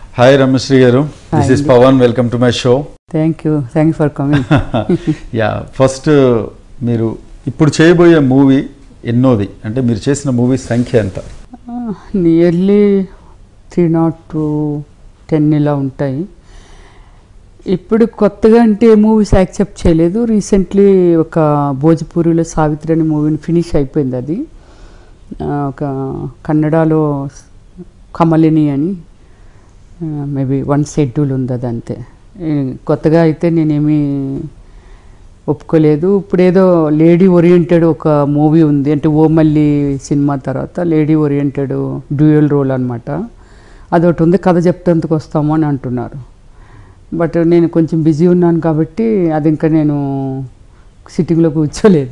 Hi Ramasri garu this is Pavan welcome to my show thank you thank you for coming yeah first మీరు ఇప్పుడు చేయబోయే movie ఎన్నోది అంటే మీరు చేసిన మూవీ సంఖ్య ఎంత nearly three not two ten ఇలా ఉంటాయి ఇప్పుడు కొత్తగా అంటే మూవీస్ యాక్సెప్ట్ చేయలేదు రీసెంట్లీ ఒక భోజపూరిలో సావిత్రి అనే మూవీని ఫినిష్ అయిపోయింది అది ఆ, ఒక కన్నడలో కమలిని అని మేబీ వన్ షెడ్యూల్ ఉంది అది అంతే ఈ కొత్తగా అయితే నేనేమి ఒప్పుకోలేదు ఇప్పుడు ఏదో లేడీ ఓరియంటెడ్ ఒక మూవీ ఉంది అంటే ఓమల్లి సినిమా తర్వాత లేడీ ఓరియంటెడ్ డ్యూయల్ రోల్ అనమాట అదొకటి ఉంది కథ చెప్తేందుకు వస్తాము అని అంటున్నారు బట్ నేను కొంచెం బిజీ ఉన్నాను కాబట్టి అది ఇంకా నేను సిట్టింగ్లో కూర్చోలేదు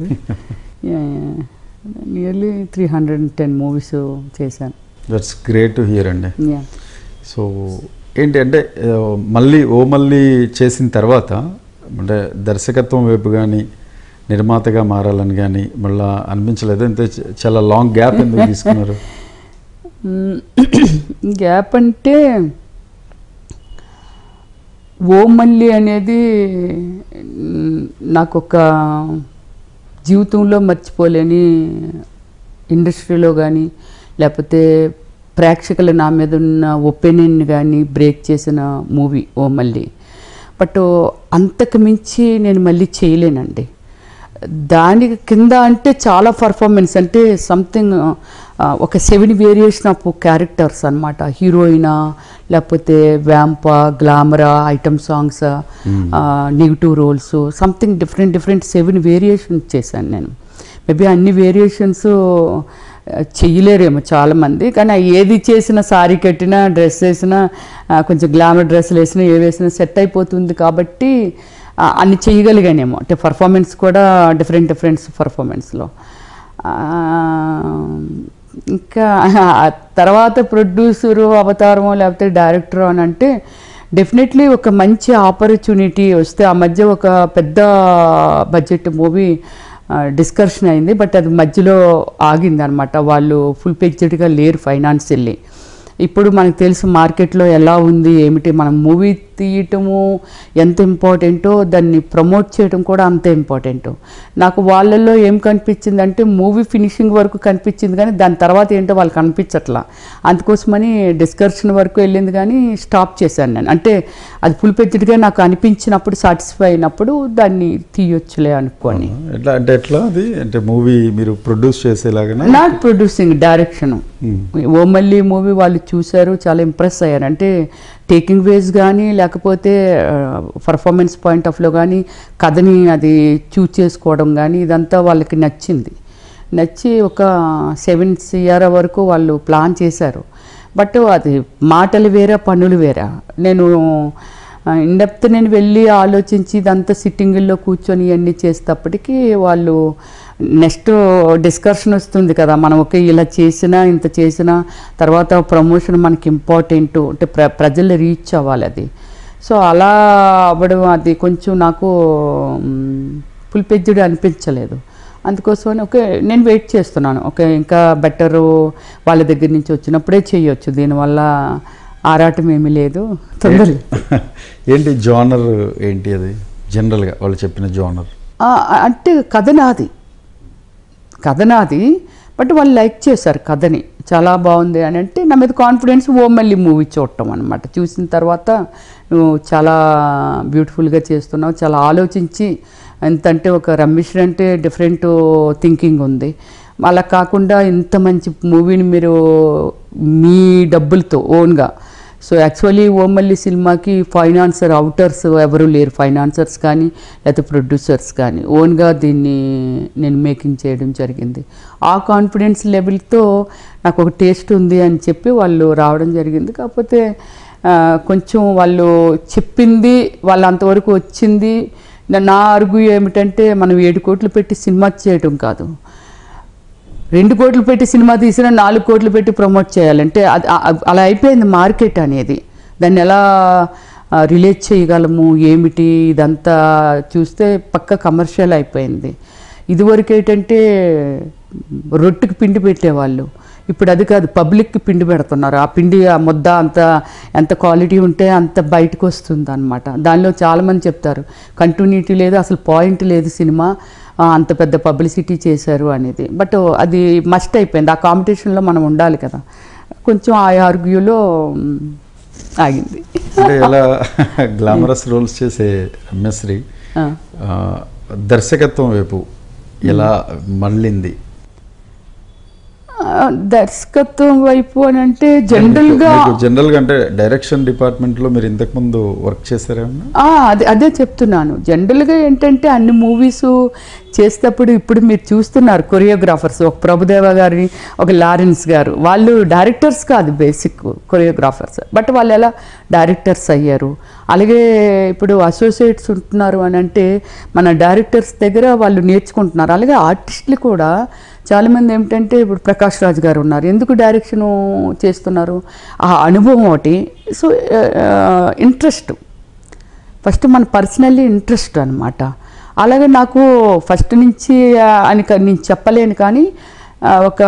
nearly three hundred and ten movies చేశాను దట్స్ గ్రేట్ టు హియర్ అండి యా సో ఏంటి అంటే ఆ, మళ్ళీ ఓ మళ్ళీ చేసిన తర్వాత అంటే దర్శకత్వం వైపు కానీ నిర్మాతగా మారాలని కానీ మళ్ళీ అనిపించలేదు అంటే చ- చాలా లాంగ్ గ్యాప్ ఎందుకు తీసుకున్నారు గ్యాప్ అంటే ఓ మల్లి అనేది మ్, నాకు ఒక జీవితంలో మర్చిపోలేని ఇండస్ట్రీలో కానీ లేకపోతే ప్రేక్షకులు నా మీద ఉన్న ఒపీనియన్ కానీ బ్రేక్ చేసిన మూవీ ఓ మళ్ళీ బట్ అంతకు మించి నేను మళ్ళీ చేయలేనండి దానికి కింద అంటే చాలా పర్ఫార్మెన్స్ అంటే సంథింగ్ ఒక సెవెన్ వేరియేషన్ ఆఫ్ క్యారెక్టర్స్ అనమాట హీరోయినా లేకపోతే వ్యాంప గ్లామరా item songs negative roles something different different seven variations చేశాను నేను మేబీ అన్ని వేరియేషన్స్ చెయ్యలేరేమో చాలామంది కానీ ఆ ఏది చేసినా సారీ కట్టినా డ్రెస్ వేసినా ఆ, కొంచెం గ్లామర్ డ్రెస్సులు వేసినా ఏ వేసినా సెట్ అయిపోతుంది కాబట్టి ఆ, అన్ని చేయగలిగానేమో అంటే పర్ఫార్మెన్స్ కూడా డిఫరెంట్ డిఫరెంట్ పర్ఫార్మెన్స్లో ఇంకా ఆ తర్వాత ప్రొడ్యూసరు అవతారమో లేకపోతే డైరెక్టర్ అని అంటే డెఫినెట్లీ ఒక మంచి ఆపర్చునిటీ వస్తే ఆ మధ్య ఒక పెద్ద బడ్జెట్ మూవీ డిస్కషన్ అయింది బట్ అది మధ్యలో ఆగింది అనమాట వాళ్ళు ఫుల్ పేజ్డ్గా లేరు ఫైనాన్షియల్లీ ఇప్పుడు మనకు తెలుసు మార్కెట్లో ఎలా ఉంది ఏమిటి మనం మూవీ తీయటము ఎంత ఇంపార్టెంటో దాన్ని ప్రమోట్ చేయడం కూడా అంతే ఇంపార్టెంట్ నాకు వాళ్ళల్లో ఏం కనిపించింది అంటే మూవీ ఫినిషింగ్ వరకు కనిపించింది కానీ దాని తర్వాత ఏంటో వాళ్ళు కనిపించట్లా అందుకోసమని డిస్కషన్ వరకు వెళ్ళింది కానీ స్టాప్ చేశాను నేను అంటే అది ఫుల్ పెద్దగా నాకు అనిపించినప్పుడు సాటిస్ఫై అయినప్పుడు దాన్ని తీయొచ్చులే అనుకోని ఎట్లా అంటే ఎట్లా అది అంటే మూవీ మీరు ప్రొడ్యూస్ చేసేలాగానే నాట్ ప్రొడ్యూసింగ్ డైరెక్షన్ ఓ మళ్ళీ మూవీ వాళ్ళు చూశారు చాలా ఇంప్రెస్ అయ్యారు అంటే టేకింగ్ వేస్ కానీ లేకపోతే పర్ఫార్మెన్స్ పాయింట్ ఆఫ్లో కానీ కథని అది చూస్ చేసుకోవడం కానీ ఇదంతా వాళ్ళకి నచ్చింది నచ్చి ఒక సెవెన్ ఇయర్ వరకు వాళ్ళు ప్లాన్ చేశారు బట్ అది మాటలు వేరే పనులు వేరే నేను ఇండెప్త్ నేను వెళ్ళి ఆలోచించి ఇదంతా సిట్టింగుల్లో కూర్చొని ఇవన్నీ చేసేటప్పటికి వాళ్ళు నెక్స్ట్ డిస్కషన్ వస్తుంది కదా మనం ఒకే ఇలా చేసినా ఇంత చేసినా తర్వాత ప్రమోషన్ మనకి ఇంపార్టెంట్ అంటే ప్ర ప్రజలు రీచ్ అవ్వాలి అది సో అలా అవ్వడం అది కొంచెం నాకు ఫుల్ పెజ్డ్ అనిపించలేదు అందుకోసమని ఓకే నేను వెయిట్ చేస్తున్నాను ఓకే ఇంకా బెటరు వాళ్ళ దగ్గర నుంచి వచ్చినప్పుడే చేయొచ్చు దీనివల్ల ఆరాటం ఏమీ లేదు తొందర ఏంటి జోనర్ ఏంటి అది జనరల్గా వాళ్ళు చెప్పిన జోనర్ ఆ, అంటే కథ నాది కథ నాది బట్ వాళ్ళు లైక్ చేశారు కథని చాలా బాగుంది అని అంటే నా మీద కాన్ఫిడెన్స్ ఓ మళ్ళీ మూవీ చూడటం అనమాట చూసిన తర్వాత నువ్వు చాలా బ్యూటిఫుల్గా చేస్తున్నావు చాలా ఆలోచించి ఎంతంటే ఒక రమేష్ అంటే డిఫరెంట్ థింకింగ్ ఉంది అలా కాకుండా ఇంత మంచి మూవీని మీరు మీ డబ్బులతో ఓన్గా సో యాక్చువల్లీ ఓమల్లి సినిమాకి ఫైనాన్సర్ అవుటర్స్ ఎవరు లేరు ఫైనాన్సర్స్ కానీ లేకపోతే ప్రొడ్యూసర్స్ కానీ ఓన్గా దీన్ని నేను మేకింగ్ చేయడం జరిగింది ఆ కాన్ఫిడెన్స్ లెవెల్తో నాకు ఒక టేస్ట్ ఉంది అని చెప్పి వాళ్ళు రావడం జరిగింది కాకపోతే ఆ, కొంచెం వాళ్ళు చెప్పింది వాళ్ళు అంతవరకు వచ్చింది నా- నా అరుగు ఏమిటంటే మనం ఏడు కోట్లు పెట్టి సినిమా చేయడం కాదు రెండు కోట్లు పెట్టి సినిమా తీసినా నాలుగు కోట్లు పెట్టి ప్రమోట్ చేయాలంటే అది ఆ- అలా అయిపోయింది మార్కెట్ అనేది దాన్ని ఎలా రిలేట్ చేయగలము ఏమిటి ఇదంతా చూస్తే పక్క కమర్షియల్ అయిపోయింది ఇదివరకు ఏంటంటే రొట్టెకి పిండి పెట్టేవాళ్ళు ఇప్పుడు అది కాదు పబ్లిక్కి పిండి పెడుతున్నారు ఆ పిండి ఆ ముద్ద అంత ఎంత క్వాలిటీ ఉంటే అంత బయటకు వస్తుంది అనమాట దానిలో చాలామంది చెప్తారు కంటిన్యూటీ లేదు అసలు పాయింట్ లేదు సినిమా ఆ, అంత పెద్ద పబ్లిసిటీ చేశారు అనేది బట్ అది మస్ట్ అయిపోయింది ఆ కాంపిటీషన్లో మనం ఉండాలి కదా కొంచెం ఆ ఆర్గ్యూలో మ్, ఆగింది అంటే ఇలా గ్లామరస్ రోల్స్ చేసే రమ్యశ్రీ ఆ. ఆ, దర్శకత్వం వైపు ఎలా మళ్ళింది ఆ, దర్శకత్వం వైపు అని అంటే జనరల్గా జనరల్ గా అంటే డైరెక్షన్ డిపార్ట్మెంట్ లో మీరు ఇంతకు ముందు వర్క్ చేశారేమన్నా ఆ, అదే అదే చెప్తున్నాను జనరల్గా ఏంటంటే అన్ని మూవీస్ చేసేటప్పుడు ఇప్పుడు మీరు చూస్తున్నారు కొరియోగ్రాఫర్స్ ఒక ప్రభుదేవ గారి ఒక లారెన్స్ గారు వాళ్ళు డైరెక్టర్స్ కాదు బేసిక్ కొరియోగ్రాఫర్స్ బట్ వాళ్ళు ఎలా డైరెక్టర్స్ అయ్యారు అలాగే ఇప్పుడు అసోసియేట్స్ ఉంటున్నారు అని అంటే మన డైరెక్టర్స్ దగ్గర వాళ్ళు నేర్చుకుంటున్నారు అలాగే ఆర్టిస్టులు కూడా చాలామంది ఏమిటంటే ఇప్పుడు ప్రకాష్ రాజ్ గారు ఉన్నారు ఎందుకు డైరెక్షను చేస్తున్నారు ఆ అనుభవం ఒకటి సో ఇంట్రెస్ట్ ఫస్ట్ మన పర్సనల్లీ ఇంట్రెస్ట్ అనమాట అలాగే నాకు ఫస్ట్ నుంచి ఆ, అని క- నేను చెప్పలేను కానీ ఆ, ఒక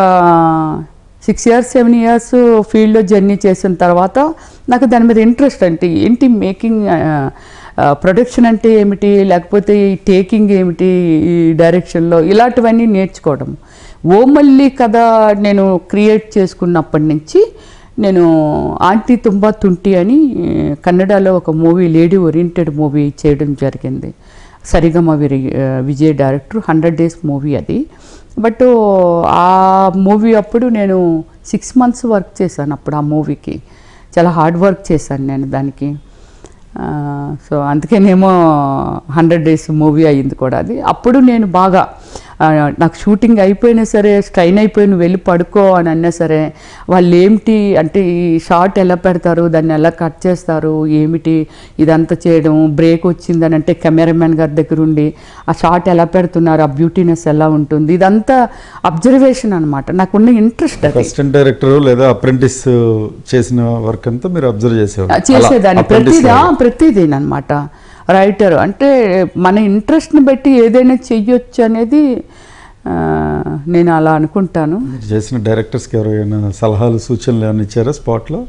సిక్స్ ఇయర్స్ సెవెన్ ఇయర్స్ ఫీల్డ్లో జర్నీ చేసిన తర్వాత నాకు దాని మీద ఇంట్రెస్ట్ అంటే ఏంటి మేకింగ్ ప్రొడక్షన్ అంటే ఏమిటి లేకపోతే ఈ టేకింగ్ ఏమిటి ఈ డైరెక్షన్లో ఇలాంటివన్నీ నేర్చుకోవడం ఓ మళ్ళీ కథ నేను క్రియేట్ చేసుకున్నప్పటి నుంచి నేను ఆంటీ తుంబా తుంటి అని కన్నడలో ఒక మూవీ లేడీ ఓరియంటెడ్ మూవీ చేయడం జరిగింది సరిగమ విరి Vijay director hundred days movie అది బట్ ఆ మూవీ అప్పుడు నేను సిక్స్ మంత్స్ వర్క్ చేశాను అప్పుడు ఆ మూవీకి చాలా హార్డ్ వర్క్ చేశాను నేను దానికి ఆ, సో అందుకేనేమో హండ్రెడ్ డేస్ మూవీ అయ్యింది కూడా అది అప్పుడు నేను బాగా ఆ, నాకు షూటింగ్ అయిపోయినా సరే స్ట్రైన్ అయిపోయి నువ్వు వెళ్ళి పడుకో అని అన్నా సరే వాళ్ళు ఏమిటి అంటే ఈ షార్ట్ ఎలా పెడతారు దాన్ని ఎలా కట్ చేస్తారు ఏమిటి ఇదంతా చేయడం బ్రేక్ వచ్చిందని అంటే కెమెరామెన్ గారి దగ్గర ఉండి ఆ షార్ట్ ఎలా పెడుతున్నారు ఆ బ్యూటీనెస్ ఎలా ఉంటుంది ఇదంతా అబ్జర్వేషన్ అనమాట నాకున్న ఇంట్రెస్ట్ అది అసిస్టెంట్ డైరెక్టర్ లేదా అప్రెంటిస్ చేసిన వర్క్ అంతా మీరు అబ్జర్వ్ చేసేవారు అలా, చేసేదాన్ని apprentice ప్రతిదా లాగా. ప్రతిదేనమాట రైటర్ అంటే మన ఇంట్రెస్ట్ని బట్టి ఏదైనా చెయ్యొచ్చు అనేది ఆ, నేను అలా అనుకుంటాను మీరు చేసిన డైరెక్టర్స్కి ఎవరైనా సలహాలు సూచనలు ఏమైనా ఇచ్చారా స్పాట్లో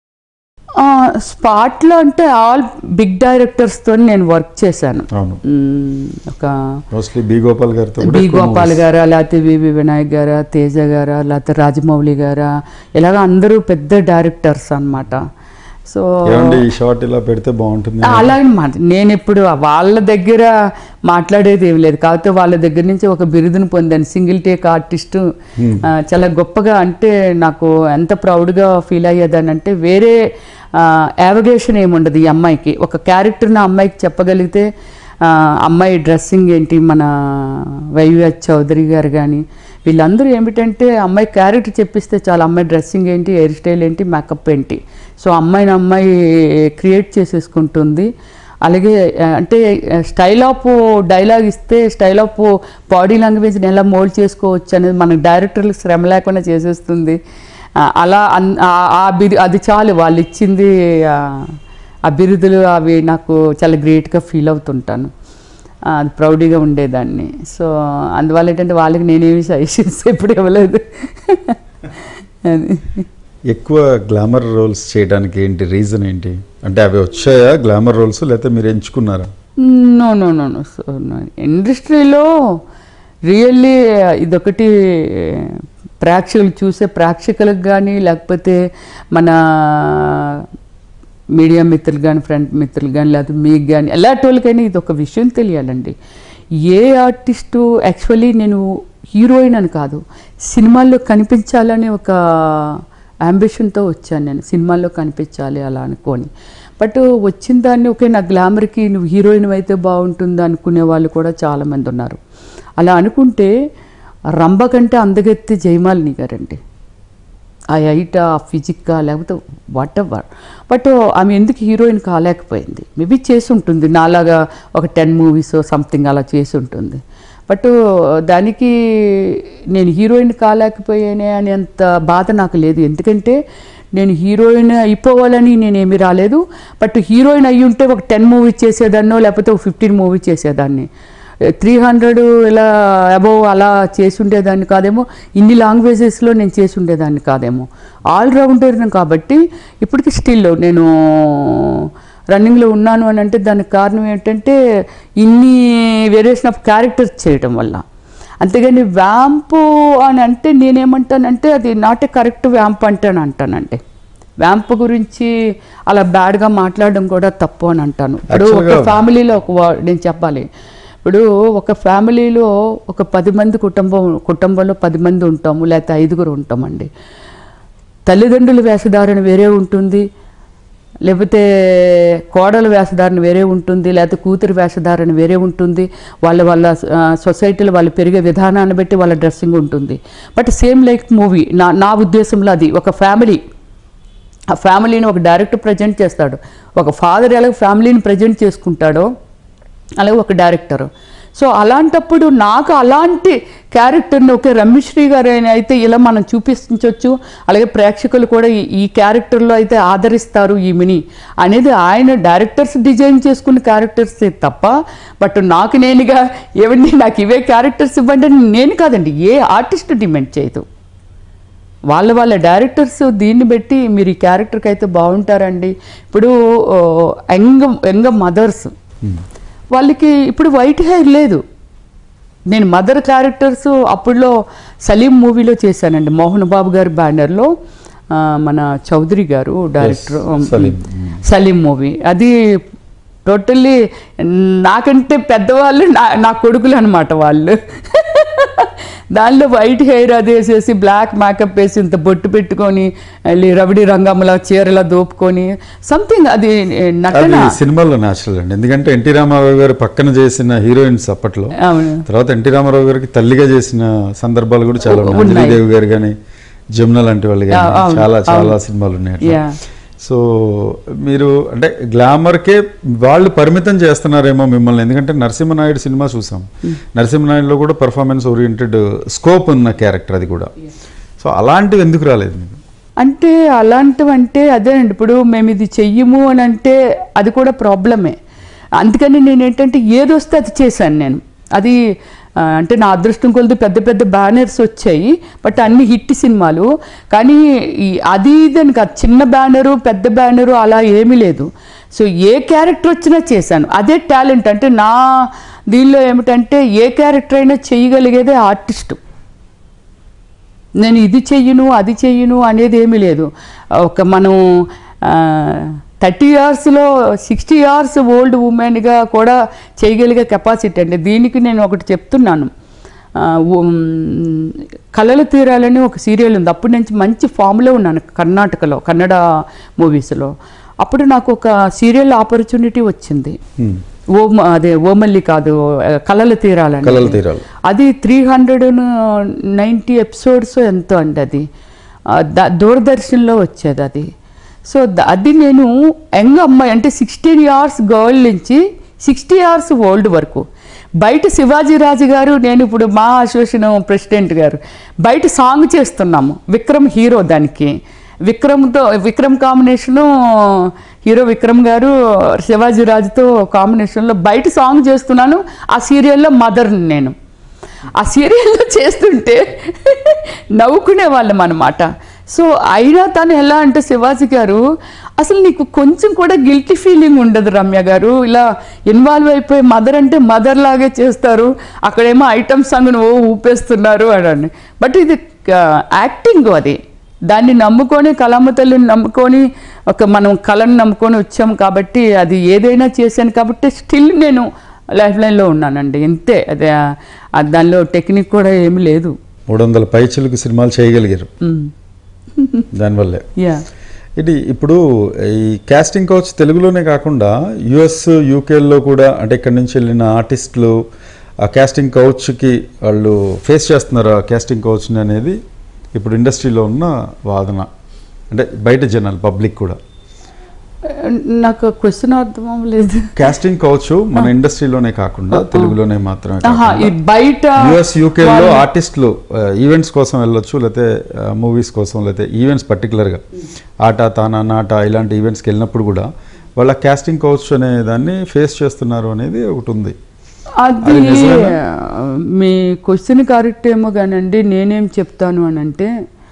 స్పాట్లో అంటే ఆల్ బిగ్ డైరెక్టర్స్తో నేను వర్క్ చేశాను అవును మ్మ్, ఒక మోస్ట్లీ బి గోపాల్ గారితో కూడా బి ఎక్కువ గోపాల్ movies. గారా లేకపోతే వివి వినాయక్ గారా తేజ గారా లేకపోతే రాజమౌళి గారా ఇలాగ అందరూ పెద్ద డైరెక్టర్స్ అన్నమాట సో ఏమండి ఈ షార్ట్ ఇలా పెడితే బాగుంటుంది అలాగే మాట నేను ఇప్పుడు వాళ్ళ దగ్గర మాట్లాడేది ఏం లేదు కాకపోతే వాళ్ళ దగ్గర నుంచి ఒక బిరుదును పొందాను సింగిల్ టేక్ ఆర్టిస్ట్ చాలా గొప్పగా అంటే నాకు ఎంత ప్రౌడ్గా ఫీల్ అయ్యేదాన్ని అంటే వేరే యావగేషన్ ఏముండదు ఈ అమ్మాయికి ఒక క్యారెక్టర్ని అమ్మాయికి చెప్పగలిగితే ఆ, అమ్మాయి డ్రెస్సింగ్ ఏంటి మన వైవి చౌదరి గారు కానీ వీళ్ళందరూ ఏమిటంటే అమ్మాయి క్యారెక్టర్ చెప్పిస్తే చాలా అమ్మాయి డ్రెస్సింగ్ ఏంటి హెయిర్ స్టైల్ ఏంటి మేకప్ ఏంటి సో అమ్మాయిని అమ్మాయి క్రియేట్ చేసేసుకుంటుంది అలాగే ఆ, అంటే స్టైల్ ఆఫ్ డైలాగ్ ఇస్తే స్టైల్ ఆఫ్ బాడీ లాంగ్వేజ్ని ఎలా మోల్డ్ చేసుకోవచ్చు అనేది మనకు డైరెక్టర్లకు శ్రమ లేకుండా చేసేస్తుంది ఆ, అలా అన్- ఆ- ఆ బిరు అది చాలు వాళ్ళు ఇచ్చింది ఆ, ఆ బిరుదులు అవి నాకు చాలా గ్రేట్గా ఫీల్ అవుతుంటాను ఆ, అది ప్రౌడీగా ఉండేదాన్ని సో అందువల్ల ఏంటంటే వాళ్ళకి నేనేమి సజెషన్స్ ఎప్పుడు ఇవ్వలేదు అది ఎక్కువ గ్లామర్ రోల్స్ చేయడానికి ఏంటి రీజన్ ఏంటి అంటే అవి వచ్చాయా గ్లామర్ రోల్స్ లేకపోతే మీరు ఎంచుకున్నారా no no no no so ఇండస్ట్రీలో రియల్లీ ఇదొకటి ప్రేక్షకులు చూసే ప్రేక్షకులకు కానీ లేకపోతే మన మీడియా మిత్రులు కానీ ఫ్రెండ్ మిత్రులు కానీ లేకపోతే మీకు కానీ ఎలాంటి వాళ్ళకైనా ఇది ఒక విషయం తెలియాలండి ఏ ఆర్టిస్టు యాక్చువల్లీ నేను హీరోయిన్ అని కాదు సినిమాల్లో కనిపించాలని ఒక అంబిషన్తో వచ్చాను నేను సినిమాల్లో కనిపించాలి అలా అనుకొని బట్ వచ్చిన దాన్ని ఒకే నా గ్లామర్కి నువ్వు హీరోయిన్ అయితే బాగుంటుంది అనుకునే వాళ్ళు కూడా చాలామంది ఉన్నారు అలా అనుకుంటే రంభ కంటే అందగెత్తి జయమాలిని గారండి ఆ హైట్ ఆ ఫిజిక్గా లేకపోతే వాట్ ఎవర్ బట్ ఆమె ఎందుకు హీరోయిన్ కాలేకపోయింది మేబీ చేసి ఉంటుంది నాలాగా ఒక టెన్ మూవీస్ సంథింగ్ అలా చేసి ఉంటుంది బట్ దానికి నేను హీరోయిన్ కాలేకపోయానే అనేంత బాధ నాకు లేదు ఎందుకంటే నేను హీరోయిన్ అయిపోవాలని నేనేమి రాలేదు బట్ హీరోయిన్ అయ్యి ఉంటే ఒక టెన్ మూవీ చేసేదాన్నో లేకపోతే ఒక ఫిఫ్టీన్ మూవీ చేసేదాన్ని త్రీ హండ్రెడ్ ఇలా అబోవ్ అలా చేసి ఉండేదాన్ని కాదేమో ఇన్ని లాంగ్వేజెస్లో నేను చేసి ఉండేదాన్ని కాదేమో ఆల్రౌండర్ కాబట్టి ఇప్పటికి స్టిల్ నేను రన్నింగ్లో ఉన్నాను అని అంటే దానికి కారణం ఏంటంటే ఇన్ని వేరియేషన్ ఆఫ్ క్యారెక్టర్స్ చేయడం వల్ల అంతేగాని వ్యాంపు అని అంటే నేనేమంటానంటే అది నాట్ ఏ కరెక్ట్ వ్యాంప్ అంటాను అంటానండి వ్యాంప్ గురించి అలా బ్యాడ్గా మాట్లాడడం కూడా తప్పు అని అంటాను ఇప్పుడు ఒక Actually గా- ఫ్యామిలీలో ఒక వా- నేను చెప్పాలి ఇప్పుడు ఒక ఫ్యామిలీలో ఒక పది మంది కుటుంబం కుటుంబంలో పది మంది ఉంటాము లేకపోతే ఐదుగురు ఉంటామండి తల్లిదండ్రుల వేషధారణ వేరే ఉంటుంది లేకపోతే కోడల వేషధారణ వేరే ఉంటుంది లేకపోతే కూతురు వేషధారణ వేరే ఉంటుంది వాళ్ళ వాళ్ళ ఆ, సొసైటీలో వాళ్ళు పెరిగే విధానాన్ని బట్టి వాళ్ళ డ్రెస్సింగ్ ఉంటుంది బట్ సేమ్ లైక్ మూవీ నా నా ఉద్దేశంలో అది ఒక ఫ్యామిలీ ఆ ఫ్యామిలీని ఒక డైరెక్టర్ ప్రజెంట్ చేస్తాడు ఒక ఫాదర్ ఎలాగ ఫ్యామిలీని ప్రజెంట్ చేసుకుంటాడో అలాగే ఒక డైరెక్టర్ సో అలాంటప్పుడు నాకు అలాంటి క్యారెక్టర్ని ఒకే రమ్యశ్రీ గారు అయినా అయితే ఇలా మనం చూపించవచ్చు అలాగే ప్రేక్షకులు కూడా ఈ- ఈ క్యారెక్టర్లో అయితే ఆదరిస్తారు ఈమెని అనేది ఆయన డైరెక్టర్స్ డిజైన్ చేసుకున్న క్యారెక్టర్స్ తప్ప బట్ నాకు నేనుగా ఏమండి నాకు ఇవే క్యారెక్టర్స్ ఇవ్వండి అని నేను కాదండి ఏ ఆర్టిస్ట్ డిమాండ్ చేయదు వాళ్ళ వాళ్ళ డైరెక్టర్స్ దీన్ని బట్టి మీరు ఈ క్యారెక్టర్కి అయితే బాగుంటారండి ఇప్పుడు ఓ, యంగ్ యంగ్ మదర్స్ వాళ్ళకి ఇప్పుడు వైట్ హెయిర్ లేదు నేను మదర్ క్యారెక్టర్స్ అప్పుడులో సలీం మూవీలో చేశానండి మోహన్ బాబు గారి బ్యానర్లో ఆ, మన చౌదరి గారు డైరెక్టర్ సలీం. సలీం మూవీ అది టోటల్లీ నాకంటే పెద్దవాళ్ళు నా నా కొడుకులు అనమాట వాళ్ళు దానిలో వైట్ హెయిర్ అది వేసేసి బ్లాక్ మేకప్ వేసి ఇంత బొట్టు పెట్టుకొని వెళ్ళి రవిడి రంగంలో చీరలా దోపుకొని సంథింగ్ అది అది నటన సినిమాల్లో న్యాచురల్ అండి ఎందుకంటే ఎన్టీ రామారావు గారు పక్కన చేసిన హీరోయిన్స్ అప్పట్లో అవును తర్వాత ఎన్టీ రామారావు గారికి తల్లిగా చేసిన సందర్భాలు కూడా చాలా ఉన్నాయి ఉన్నాయి. అంజలీదేవి గారు కానీ జమున లాంటి వాళ్ళు కానీ ఆ, అవును, చాలా చాలా అవును. సినిమాలు ఉన్నాయి అట్లా. యా సో మీరు అంటే గ్లామర్కే వాళ్ళు పరిమితం చేస్తున్నారేమో మిమ్మల్ని ఎందుకంటే నరసింహనాయుడు సినిమా చూసాం నరసింహనాయుడులో కూడా పర్ఫార్మెన్స్ ఓరియంటెడ్ స్కోప్ ఉన్న క్యారెక్టర్ అది కూడా సో అలాంటివి ఎందుకు రాలేదు మీకు అంటే అలాంటివంటే అదేనండి ఇప్పుడు మేము ఇది చెయ్యము అని అంటే అది కూడా ప్రాబ్లమే అందుకని నేను ఏంటంటే ఏది వస్తే అది చేశాను నేను అది ఆ, అంటే నా అదృష్టం కొలది పెద్ద పెద్ద బ్యానర్స్ వచ్చాయి బట్ అన్ని హిట్ సినిమాలు కానీ ఈ అది ఇదని కాదు చిన్న బ్యానరు పెద్ద బ్యానరు అలా ఏమీ లేదు సో ఏ క్యారెక్టర్ వచ్చినా చేశాను అదే టాలెంట్ అంటే నా దీనిలో ఏమిటంటే ఏ క్యారెక్టర్ అయినా చేయగలిగేదే ఆర్టిస్టు నేను ఇది చెయ్యను అది చెయ్యను అనేది ఏమీ లేదు ఒక మనం థర్టీ ఇయర్స్లో సిక్స్టీ ఇయర్స్ ఓల్డ్ ఉమెన్గా కూడా చేయగలిగే కెపాసిటీ అండి దీనికి నేను ఒకటి చెప్తున్నాను ఆ, ఉమ్, కలల తీరాలని ఒక సీరియల్ ఉంది అప్పటి నుంచి మంచి ఫామ్లో ఉన్నాను కర్ణాటకలో కన్నడ మూవీస్లో అప్పుడు నాకు ఒక సీరియల్ ఆపర్చునిటీ వచ్చింది Hmm. ఓ అదే ఓమల్లి కాదు కలల తీరాలని కలల తీరాలు. అది త్రీ హండ్రెడ్ నైంటీ ఎపిసోడ్స్ ఎంతో అండి అది ఆ, ద- దూరదర్శన్లో వచ్చేది అది సో ద- అది నేను యంగ్ అమ్మాయి అంటే సిక్స్టీన్ ఇయర్స్ గర్ల్ నుంచి సిక్స్టీ ఇయర్స్ ఓల్డ్ వరకు బయట శివాజీ రాజు గారు నేను ఇప్పుడు మా అసోసియేషన్ ప్రెసిడెంట్ గారు బయట సాంగ్ చేస్తున్నాము విక్రమ్ హీరో దానికి విక్రమ్తో విక్రమ్ కాంబినేషను హీరో విక్రమ్ గారు శివాజీ రాజుతో కాంబినేషన్లో బయట సాంగ్ చేస్తున్నాను ఆ సీరియల్లో మదర్ని నేను ఆ సీరియల్లో చేస్తుంటే నవ్వుకునే వాళ్ళం అనమాట సో అయినా తను ఎలా అంటే శివాజీ గారు అసలు నీకు కొంచెం కూడా గిల్టీ ఫీలింగ్ ఉండదు రమ్య గారు ఇలా ఇన్వాల్వ్ అయిపోయి మదర్ అంటే మదర్ లాగే చేస్తారు అక్కడేమో ఐటమ్ సాంగ్ను ఓ ఊపేస్తున్నారు అని బట్ ఇది యాక్టింగ్ అది దాన్ని నమ్ముకొని కలమ్మ తల్లిని నమ్ముకొని ఒక మనం కళను నమ్ముకొని వచ్చాం కాబట్టి అది ఏదైనా చేశాను కాబట్టి స్టిల్ నేను లైఫ్ లైన్లో ఉన్నానండి ఇంతే అదే ఆ దానిలో టెక్నిక్ కూడా ఏమీ లేదు మూడు వందల పైచులకు సినిమాలు చేయగలిగారు దానివల్లే యా ఇది ఇప్పుడు ఈ కాస్టింగ్ కౌచ్ తెలుగులోనే కాకుండా యుఎస్ యూకేలో కూడా అంటే ఇక్కడి నుంచి వెళ్ళిన ఆర్టిస్టులు ఆ కాస్టింగ్ కౌచ్కి వాళ్ళు ఫేస్ చేస్తున్నారు ఆ కాస్టింగ్ కౌచ్ని అనేది ఇప్పుడు ఇండస్ట్రీలో ఉన్న వాదన అంటే బయట జనాలు పబ్లిక్ కూడా నాకు క్వశ్చన్ అర్థం అవ్వలేదు కాస్టింగ్ కౌచ్ మన ఇండస్ట్రీలోనే కాకుండా తెలుగులోనే మాత్రమే ఆహా, ఈ బయట యుఎస్ యూకేలో వాళ్ళు- ఆర్టిస్టులు ఈవెంట్స్ కోసం వెళ్ళొచ్చు లేకపోతే మూవీస్ కోసం లేకపోతే ఈవెంట్స్ పర్టికులర్గా ఆట తానా నాట ఇలాంటి ఈవెంట్స్కి వెళ్ళినప్పుడు కూడా వాళ్ళ కాస్టింగ్ కౌచ్ అనే దాన్ని ఫేస్ చేస్తున్నారు అనేది ఒకటి ఉంది అది అది నిజమేనా? మీ క్వశ్చన్ కరెక్ట్ ఏమో కానండి నేనేం చెప్తాను అని అంటే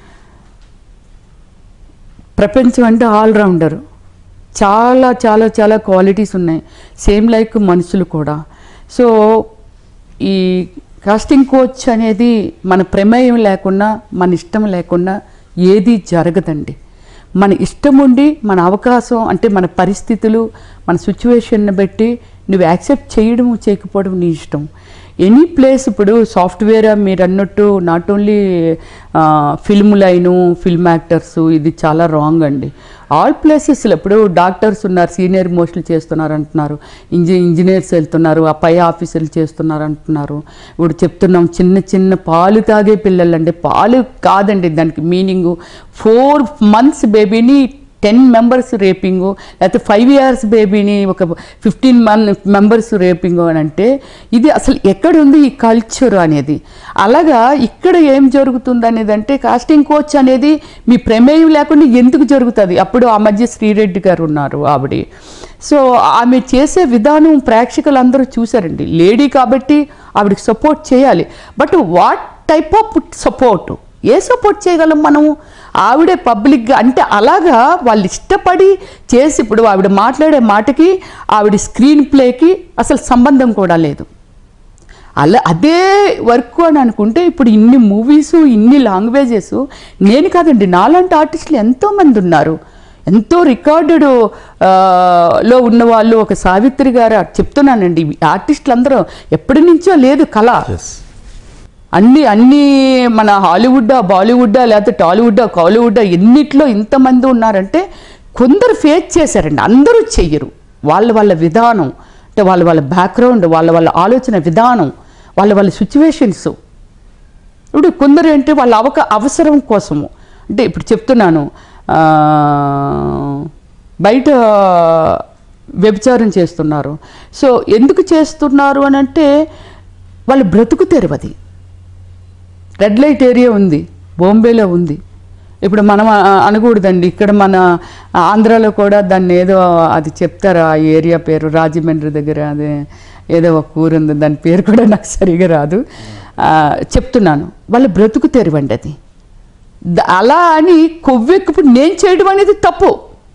ప్రపంచం అంటే ఆల్రౌండర్ చాలా చాలా చాలా క్వాలిటీస్ ఉన్నాయి సేమ్ లైక్ మనుషులు కూడా సో ఈ కాస్టింగ్ కోచ్ అనేది మన ప్రమేయం లేకుండా మన ఇష్టం లేకుండా ఏది జరగదండి మన ఇష్టం ఉండి మన అవకాశం అంటే మన పరిస్థితులు మన సిచ్యువేషన్ని బట్టి నువ్వు యాక్సెప్ట్ చేయడం చేయకపోవడం నీ ఇష్టం ఎనీ ప్లేస్ ఇప్పుడు సాఫ్ట్వేర్ మీరు అన్నట్టు not only film line film actors ఇది చాలా రాంగ్ అండి ఆల్ ప్లేసెస్లో ఇప్పుడు డాక్టర్స్ ఉన్నారు సీనియర్ మోస్ట్లు చేస్తున్నారు అంటున్నారు ఇంజి ఇంజనీర్స్ వెళ్తున్నారు ఆ పై ఆఫీసర్లు చేస్తున్నారు అంటున్నారు ఇప్పుడు చెప్తున్నాం చిన్న చిన్న పాలు తాగే పిల్లలండి పాలు కాదండి దానికి మీనింగ్ ఫోర్ మంత్స్ బేబీని టెన్ మెంబర్స్ రేపింగు లేకపోతే ఫైవ్ ఇయర్స్ బేబీని ఒక ఫిఫ్టీన్ మన్ మెంబర్స్ రేపింగు అని అంటే ఇది అసలు ఎక్కడుంది ఈ కల్చర్ అనేది అలాగా ఇక్కడ ఏం జరుగుతుంది అనేది అంటే కాస్టింగ్ కోచ్ అనేది మీ ప్రమేయం లేకుండా ఎందుకు జరుగుతుంది అప్పుడు ఆ మధ్య శ్రీరెడ్డి గారు ఉన్నారు ఆవిడ సో ఆమె చేసే విధానం ప్రేక్షకులు అందరూ చూశారండి లేడీ కాబట్టి ఆవిడకి సపోర్ట్ చేయాలి but what type of support ఏ సపోర్ట్ చేయగలం మనము ఆవిడే పబ్లిక్గా అంటే అలాగా వాళ్ళు ఇష్టపడి చేసి ఇప్పుడు ఆవిడ మాట్లాడే మాటకి ఆవిడ స్క్రీన్ ప్లేకి అసలు సంబంధం కూడా లేదు అలా అదే వర్క్ అని అనుకుంటే ఇప్పుడు ఇన్ని మూవీస్ ఇన్ని లాంగ్వేజెస్ నేను కాదండి నాలాంటి ఆర్టిస్టులు ఎంతోమంది ఉన్నారు ఎంతో రికార్డెడ్ లో ఉన్న వాళ్ళు ఒక సావిత్రి గారు చెప్తున్నానండి ఈ ఆర్టిస్టులు అందరూ ఎప్పటి నుంచో లేదు కళ ఎస్ అన్ని అన్ని మన హాలీవుడ్డా బాలీవుడ్డా లేకపోతే టాలీవుడ్డా కాలీవుడ్డా ఎన్నిట్లో ఇంతమంది ఉన్నారంటే కొందరు ఫేస్ చేశారండి అందరూ చెయ్యరు వాళ్ళ వాళ్ళ విధానం అంటే వాళ్ళ వాళ్ళ బ్యాక్గ్రౌండ్ వాళ్ళ వాళ్ళ ఆలోచన విధానం వాళ్ళ వాళ్ళ సిచ్యువేషన్స్ ఇప్పుడు కొందరు ఏంటి వాళ్ళ అవక అవసరం కోసము అంటే ఇప్పుడు చెప్తున్నాను ఆ, బయట వ్యభిచారం చేస్తున్నారు సో ఎందుకు చేస్తున్నారు అని అంటే వాళ్ళు బ్రతుకు తెరవది రెడ్ లైట్ ఏరియా ఉంది బాంబేలో ఉంది ఇప్పుడు మనం ఆ, అనకూడదండి ఇక్కడ మన ఆంధ్రాలో కూడా దాన్ని ఏదో అది చెప్తారు ఆ ఏరియా పేరు రాజమండ్రి దగ్గర అదే ఏదో ఒక ఊరు ఉంది దాని పేరు కూడా నాకు సరిగా రాదు ఆ, చెప్తున్నాను వాళ్ళ బ్రతుకు తెరవండి అది ద- అలా అని కొవ్వెక్కుప్పుడు నేను చేయడం అనేది తప్పు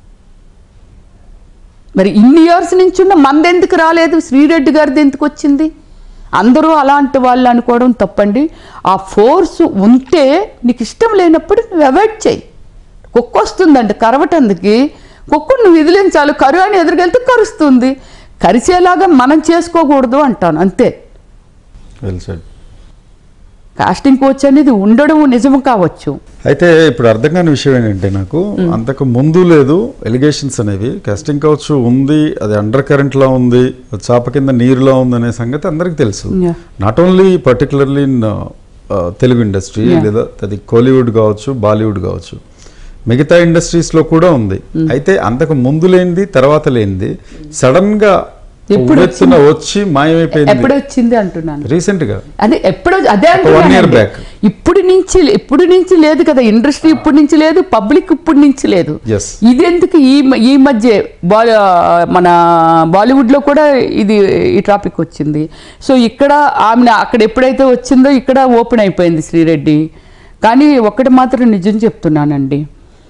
మరి ఇన్ని ఇయర్స్ నుంచి ఉన్న మందెందుకు రాలేదు శ్రీరెడ్డి గారిది ఎందుకు వచ్చింది అందరూ అలాంటి వాళ్ళు అనుకోవడం తప్పండి ఆ ఫోర్స్ ఉంటే నీకు ఇష్టం లేనప్పుడు నువ్వు అవాయిడ్ చేయి కుక్క వస్తుందండి కరవటందుకి కుక్కను నువ్వు విదిలించాలి కరు అని ఎదురుకెళ్తే కరుస్తుంది కరిచేలాగా మనం చేసుకోకూడదు అంటాను అంతే వెల్ సెడ్ కాస్టింగ్ కోచ్ అనేది ఉండడం నిజం కావచ్చు అయితే ఇప్పుడు అర్థం కాని విషయం ఏంటంటే నాకు అంతకు ముందు లేదు ఎలిగేషన్స్ అనేవి కాస్టింగ్ కౌచ్ ఉంది అది అండర్ కరెంట్ లా ఉంది చాప కింద నీరులా ఉంది అనే సంగతి అందరికి తెలుసు Yeah. Not only particularly in Telugu industry Yeah. లేదా అది కోలీవుడ్ కావచ్చు బాలీవుడ్ కావచ్చు మిగతా ఇండస్ట్రీస్ లో కూడా ఉంది అయితే అంతకు ముందు లేనిది తర్వాత లేనిది సడన్ గా ఎప్పుడు ఉవ్వెత్తున వచ్చి మాయమైపోయింది ఎప్పుడు వచ్చింది అంటున్నాను రీసెంట్ గా అదే ఎప్పుడో అదే ఒక one year అంటున్నానండి. back. ఇప్పుడు నుంచి ఇప్పుడు నుంచి లేదు కదా ఇండస్ట్రీ ఇప్పుడు నుంచి లేదు పబ్లిక్ ఇప్పుడు నుంచి లేదు Yes. ఇది ఎందుకు ఈ మ- ఈ మధ్య బాలి మన బాలీవుడ్ లో కూడా ఇది ఈ టాపిక్ వచ్చింది సో ఇక్కడ ఆమె అక్కడ ఎప్పుడైతే వచ్చిందో ఇక్కడ ఓపెన్ అయిపోయింది శ్రీరెడ్డి కానీ ఒకటి మాత్రం నిజం చెప్తున్నానండి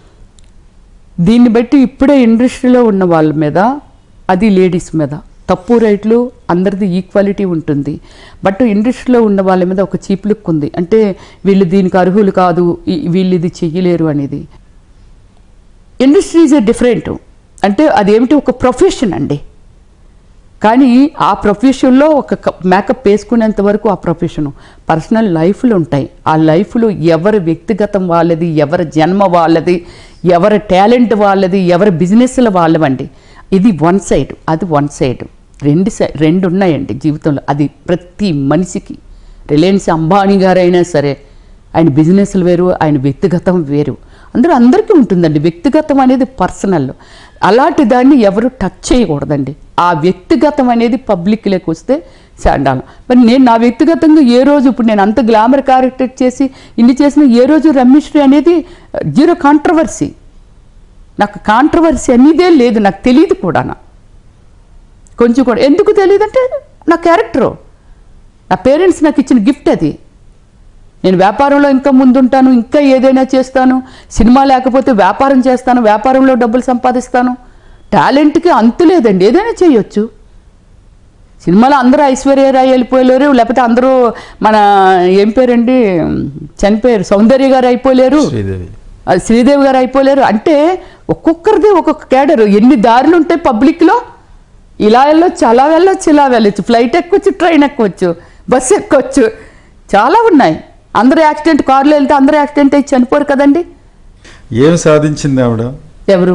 దీన్ని బట్టి ఇప్పుడే ఇండస్ట్రీలో ఉన్న వాళ్ళ మీద అది లేడీస్ మీద తప్పు రైట్లు అందరిది ఈక్వాలిటీ ఉంటుంది బట్ ఇండస్ట్రీలో ఉన్న వాళ్ళ మీద ఒక చీప్ లుక్ ఉంది అంటే వీళ్ళు దీనికి అర్హులు కాదు ఈ- వీళ్ళు ఇది చెయ్యలేరు అనేది ఇండస్ట్రీ ఈజ్ ఎ డిఫరెంట్ అంటే అదేమిటి ఒక ప్రొఫెషన్ అండి కానీ ఆ ప్రొఫెషన్లో ఒక మేకప్ వేసుకునేంత వరకు ఆ ప్రొఫెషన్ పర్సనల్ లైఫ్లు ఉంటాయి ఆ లైఫ్లో ఎవరి వ్యక్తిగతం వాళ్ళది ఎవరి జన్మ వాళ్ళది ఎవరి టాలెంట్ వాళ్ళది ఎవరి బిజినెస్ల వాళ్ళవండి ఇది వన్ సైడ్ అది వన్ సైడ్ రెండు సైడ్ రెండు ఉన్నాయండి జీవితంలో అది ప్రతి మనిషికి రిలయన్స్ అంబానీ గారైనా సరే ఆయన బిజినెస్లు వేరు ఆయన వ్యక్తిగతం వేరు అందరూ అందరికీ ఉంటుందండి వ్యక్తిగతం అనేది పర్సనల్ అలాంటి దాన్ని ఎవరు టచ్ చేయకూడదండి ఆ వ్యక్తిగతం అనేది పబ్లిక్లోకి వస్తే చాండాలం మరి నేను నా వ్యక్తిగతంగా ఏ రోజు ఇప్పుడు నేను అంత గ్లామర్ క్యారెక్టర్ చేసి ఇన్ని చేసిన ఏ రోజు రమ్యశ్రీ అనేది జీరో కాంట్రవర్సీ నాకు కాంట్రవర్సీ అనేదే లేదు నాకు తెలియదు కూడా కొంచెం కూడా ఎందుకు తెలియదు అంటే నా క్యారెక్టరు నా పేరెంట్స్ నాకు ఇచ్చిన గిఫ్ట్ అది నేను వ్యాపారంలో ఇంకా ముందుంటాను ఇంకా ఏదైనా చేస్తాను సినిమా లేకపోతే వ్యాపారం చేస్తాను వ్యాపారంలో డబ్బులు సంపాదిస్తాను టాలెంట్కి అంతు లేదండి ఏదైనా చేయొచ్చు సినిమాలో అందరూ ఐశ్వర్యరాయ్ వెళ్ళిపోలేరు లేకపోతే అందరూ మన ఏం పేరండి చనిపోయారు సౌందర్య గారు అయిపోలేరు శ్రీదేవి అది శ్రీదేవి గారు అయిపోలేరు అంటే ఒక్కొక్కరిది ఒక్కొక్క క్యాడర్ ఎన్ని దారులు ఉంటాయి పబ్లిక్లో ఇలా వెళ్ళొచ్చు అలా వెళ్ళొచ్చు ఇలా వెళ్ళొచ్చు ఫ్లైట్ ఎక్కొచ్చు ట్రైన్ ఎక్కొచ్చు బస్సు ఎక్కొచ్చు చాలా ఉన్నాయి అందరూ యాక్సిడెంట్ కార్లో వెళ్తే అందరూ యాక్సిడెంట్ అయ్యి చనిపోరు కదండి ఏం సాధించింది ఆవిడ ఎవరు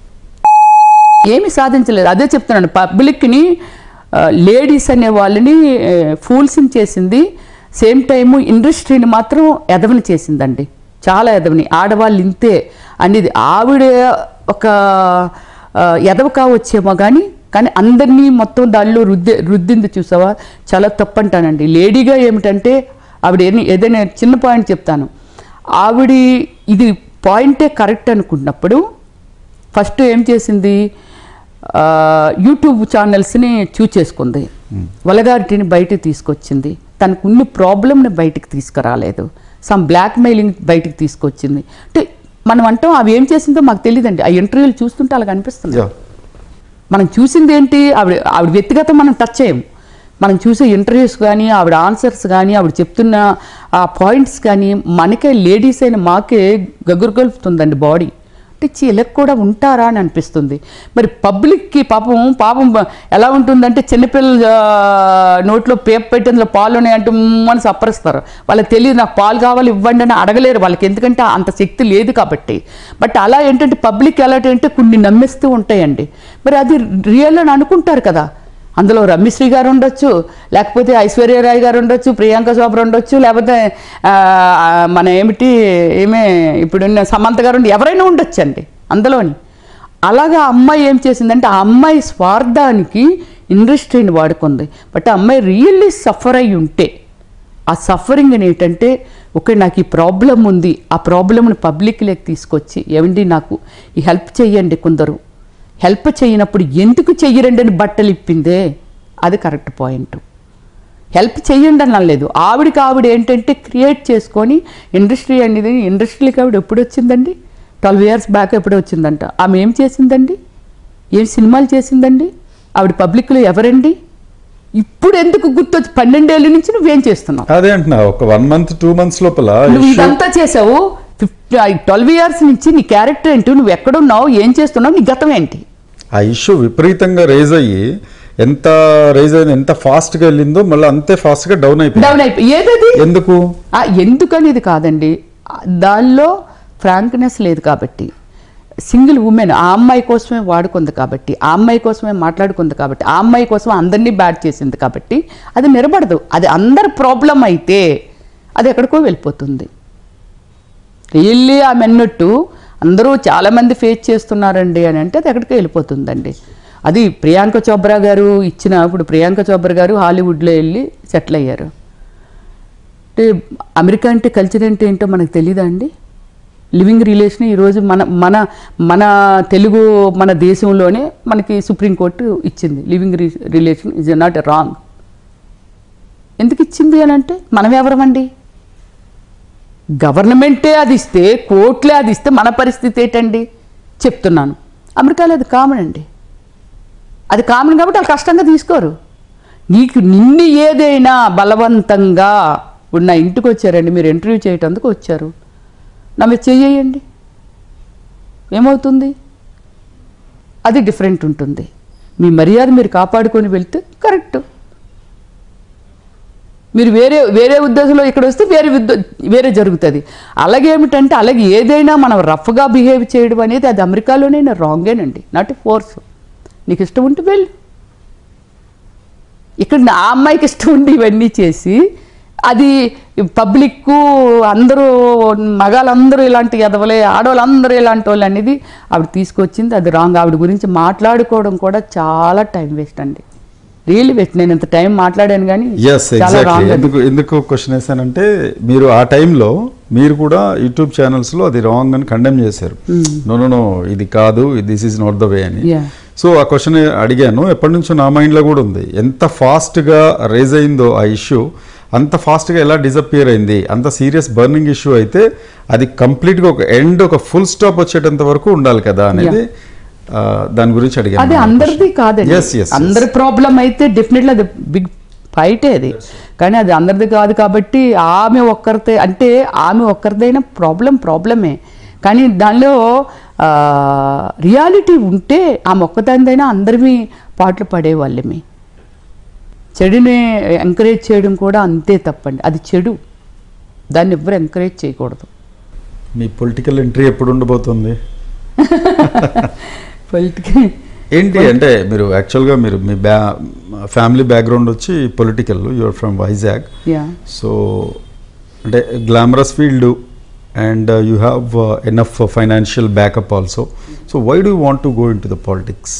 ఏమి సాధించలేదు అదే చెప్తున్నాను పబ్లిక్ని లేడీస్ అనే వాళ్ళని ఫూల్స్ని చేసింది సేమ్ టైము ఇండస్ట్రీని మాత్రం ఎదవని చేసిందండి చాలా ఎదవని ఆడవాళ్ళు ఇంతే అనేది ఆవిడ ఒక ఆ, ఎదవ కావచ్చేమో కానీ కానీ అందరినీ మొత్తం దానిలో రుద్ది రుద్దింది చూసావా చాలా తప్పు అంటానండి లేడీగా ఏమిటంటే ఆవిడ ఏని- ఏదైనా చిన్న పాయింట్ చెప్తాను ఆవిడ ఇది పాయింటే కరెక్ట్ అనుకున్నప్పుడు ఫస్ట్ ఏం చేసింది ఆ, యూట్యూబ్ ఛానల్స్ని చూచేసుకుంది వలగారిటిని బయటికి తీసుకొచ్చింది తనకు ఉన్న ప్రాబ్లమ్ని బయటికి తీసుకురాలేదు సమ్ బ్లాక్ మెయిలింగ్ బయటికి తీసుకొచ్చింది అంటే మనం అంటాం అవి ఏం చేసిందో మాకు తెలియదండి ఆ ఇంటర్వ్యూలు చూస్తుంటే అలాగ అనిపిస్తుంది యా మనం చూసింది ఏంటి ఆవిడ ఆవిడ వ్యక్తిగతం మనం టచ్ చేయము మనం చూసే ఇంటర్వ్యూస్ కానీ ఆవిడ ఆన్సర్స్ కానీ ఆవిడ చెప్తున్న ఆ పాయింట్స్ కానీ మనకే లేడీస్ అయిన మాకే గగురుగొలుపుతుందండి బాడీ అంటే చీలకు కూడా ఉంటారా అని అనిపిస్తుంది మరి పబ్లిక్కి పాపం పాపం బ- ఎలా ఉంటుందంటే చిన్నపిల్లల ఆ, నోట్లో పేప పెట్టి అందులో పాలు ఉన్నాయి అంటే అని సప్పరిస్తారు వాళ్ళకి తెలియదు నాకు పాలు కావాలి ఇవ్వండి అని అడగలేరు వాళ్ళకి ఎందుకంటే అంత శక్తి లేదు కాబట్టి బట్ అలా ఏంటంటే పబ్లిక్ ఎలా అంటే కొన్ని నమ్మిస్తూ ఉంటాయండి మరి అది రియల్ అని అనుకుంటారు కదా అందులో రమ్యశ్రీ గారు ఉండొచ్చు లేకపోతే ఐశ్వర్యరాయ్ గారు ఉండొచ్చు ప్రియాంక చోప్రా ఉండొచ్చు లేకపోతే ఆ, మన ఏమిటి ఏమే ఇప్పుడున్న సమంత గారు ఉండి ఎవరైనా ఉండొచ్చు అండి అందులోని అలాగా ఆ అమ్మాయి ఏం చేసిందంటే ఆ అమ్మాయి స్వార్థానికి ఇండస్ట్రీని వాడుకుంది బట్ ఆ అమ్మాయి రియల్లీ సఫర్ అయి ఉంటే ఆ సఫరింగ్ ఏంటంటే ఓకే నాకు ఈ ప్రాబ్లం ఉంది ఆ ప్రాబ్లమ్ని పబ్లిక్లోకి తీసుకొచ్చి ఏమండి నాకు ఈ హెల్ప్ చేయండి కొందరు హెల్ప్ చేయనప్పుడు ఎందుకు చెయ్యరండి అని బట్టలు ఇప్పిందే అది కరెక్ట్ పాయింట్ హెల్ప్ చేయండి అని అనలేదు ఆవిడకి ఆవిడ ఏంటంటే క్రియేట్ చేసుకొని ఇండస్ట్రీ అనేది ఇండస్ట్రీకి ఆవిడ ఎప్పుడు వచ్చిందండి ట్వెల్వ్ ఇయర్స్ బ్యాక్ ఎప్పుడు వచ్చిందంట ఆమె ఏం చేసిందండి ఏం సినిమాలు చేసిందండి ఆవిడ పబ్లిక్లో ఎవరండి ఇప్పుడు ఎందుకు గుర్తొచ్చి పన్నెండేళ్ళ నుంచి నువ్వేం చేస్తున్నావు అదే అంటున్నా ఒక వన్ మంత్ టూ మంత్స్ లోపల నువ్వు issue- ఇదంతా చేసావు ఫిఫ్టీ ట్వెల్వ్ ఇయర్స్ నుంచి నీ క్యారెక్టర్ ఏంటి నువ్వు ఎక్కడున్నావు ఏం చేస్తున్నావు నీ గతం ఏంటి ఆ ఇష్యూ విపరీతంగా రేజ్ అయ్యి ఎంత రేజ్ అయింది ఎంత ఫాస్ట్ గా వెళ్ళిందో మళ్ళీ అంతే ఫాస్ట్ గా డౌన్ అయిపోయింది డౌన్ అయిపోయి ఏదది ఎందుకు ఆ, ఎందుకనేది కాదండి ఆ, దానిలో ఫ్రాంక్నెస్ లేదు కాబట్టి సింగిల్ ఉమెన్ ఆ అమ్మాయి కోసమే వాడుకుంది కాబట్టి ఆ అమ్మాయి కోసమే మాట్లాడుకుంది కాబట్టి ఆ అమ్మాయి కోసం అందరినీ బ్యాడ్ చేసింది కాబట్టి అది నిలబడదు అది అందరి ప్రాబ్లం అయితే అది ఎక్కడికో వెళ్ళిపోతుంది రియల్లీ ఆమె అన్నట్టు అందరూ చాలామంది ఫేస్ చేస్తున్నారండి అని అంటే అది ఎక్కడికో వెళ్ళిపోతుందండి అది ప్రియాంక చోప్రా గారు ఇచ్చిన ఇప్పుడు ప్రియాంక చోప్రా గారు హాలీవుడ్లో వెళ్ళి సెటిల్ అయ్యారు అంటే అమెరికా అంటే కల్చర్ అంటే ఏంటో మనకు తెలీదా అండి లివింగ్ రిలేషన్ ఈరోజు మన మన మన తెలుగు మన దేశంలోనే మనకి సుప్రీంకోర్టు ఇచ్చింది living relation is not wrong ఎందుకు ఇచ్చింది అని అంటే మనం ఎవరమండి గవర్నమెంటే అది ఇస్తే కోర్టులే అది ఇస్తే మన పరిస్థితి ఏంటండి చెప్తున్నాను అమెరికాలో అది కామన్ అండి అది కామన్ కాబట్టి వాళ్ళు కష్టంగా తీసుకోరు నీకు నిన్ను ఏదైనా బలవంతంగా ఇప్పుడు నా ఇంటికి వచ్చారండి మీరు ఇంటర్వ్యూ చేయటందుకు వచ్చారు నా మీద చెయ్యండి ఏమవుతుంది అది డిఫరెంట్ ఉంటుంది మీ మర్యాద మీరు కాపాడుకొని వెళ్తే కరెక్ట్ మీరు వేరే వేరే ఉద్దేశంలో ఇక్కడ వస్తే వేరే ఉద్ద- వేరే జరుగుతుంది అలాగే ఏమిటంటే అలాగే ఏదైనా మనం రఫ్గా బిహేవ్ చేయడం అనేది అది అమెరికాలోనే రాంగేనండి నాట్ ఫోర్స్ నీకు ఇష్టం ఉంటే వెళ్ళు ఇక్కడ నా అమ్మాయికి ఇష్టం ఉండి ఇవన్నీ చేసి అది పబ్లిక్ అందరూ మగాళ్ళందరూ ఇలాంటి ఎదవలే ఆడవాళ్ళందరూ ఇలాంటి వాళ్ళు అనేది ఆవిడ తీసుకొచ్చింది అది రాంగ్ ఆవిడ గురించి మాట్లాడుకోవడం కూడా చాలా టైం వేస్ట్ అండి రియల్లీ వేస్ట్ నేను ఇంత టైం మాట్లాడాను కానీ ఎస్ చాలా ఎగ్జాక్ట్లీ రాంగ్ ఎందుకు ఎందుకు క్వశ్చన్ వేసానంటే మీరు ఆ టైంలో మీరు కూడా యూట్యూబ్ ఛానల్స్ లో అది రాంగ్ అని కండెమ్ చేశారు నో నో నో ఇది కాదు this is not the way అని Yeah. సో ఆ క్వశ్చన్ అడిగాను ఎప్పటి నుంచో నా మైండ్లో కూడా ఉంది ఎంత ఫాస్ట్గా రేజ్ అయిందో ఆ ఇష్యూ అంత ఫాస్ట్గా ఎలా డిజపియర్ అయింది అంత సీరియస్ బర్నింగ్ ఇష్యూ అయితే అది కంప్లీట్గా ఒక ఎండ్ ఒక ఫుల్ స్టాప్ వచ్చేటంత వరకు ఉండాలి కదా అనేది ఆ, దాని గురించి అది అడిగాను అందరిది కాదండి Yes, yes, yes. అందరి ప్రాబ్లం అయితే డెఫినెట్లీ అది బిగ్ ఫైటే అది కానీ అది అందరిది కాదు కాబట్టి ఆమె ఒక్కరితే అంటే ఆమె ఒక్కరిదైన ప్రాబ్లం ప్రాబ్లమే కానీ దానిలో రియాలిటీ ఉంటే ఆమె ఒక్కదానిదైనా అందరివి పాటలు పడేవాళ్ళమే చెడుని ఎంకరేజ్ చేయడం కూడా అంతే తప్పండి అది చెడు దాన్ని ఎవ్వరు ఎంకరేజ్ చేయకూడదు మీ పొలిటికల్ ఎంట్రీ ఎప్పుడు ఉండబోతుంది పొలిటికల్ ఏంటి అంటే మీరు యాక్చువల్గా మీరు మీ బ్యా ఫ్యామిలీ బ్యాక్గ్రౌండ్ వచ్చి political your from Vizag yeah so అంటే glamorous field and you have enough financial backup also so why do want to go into the politics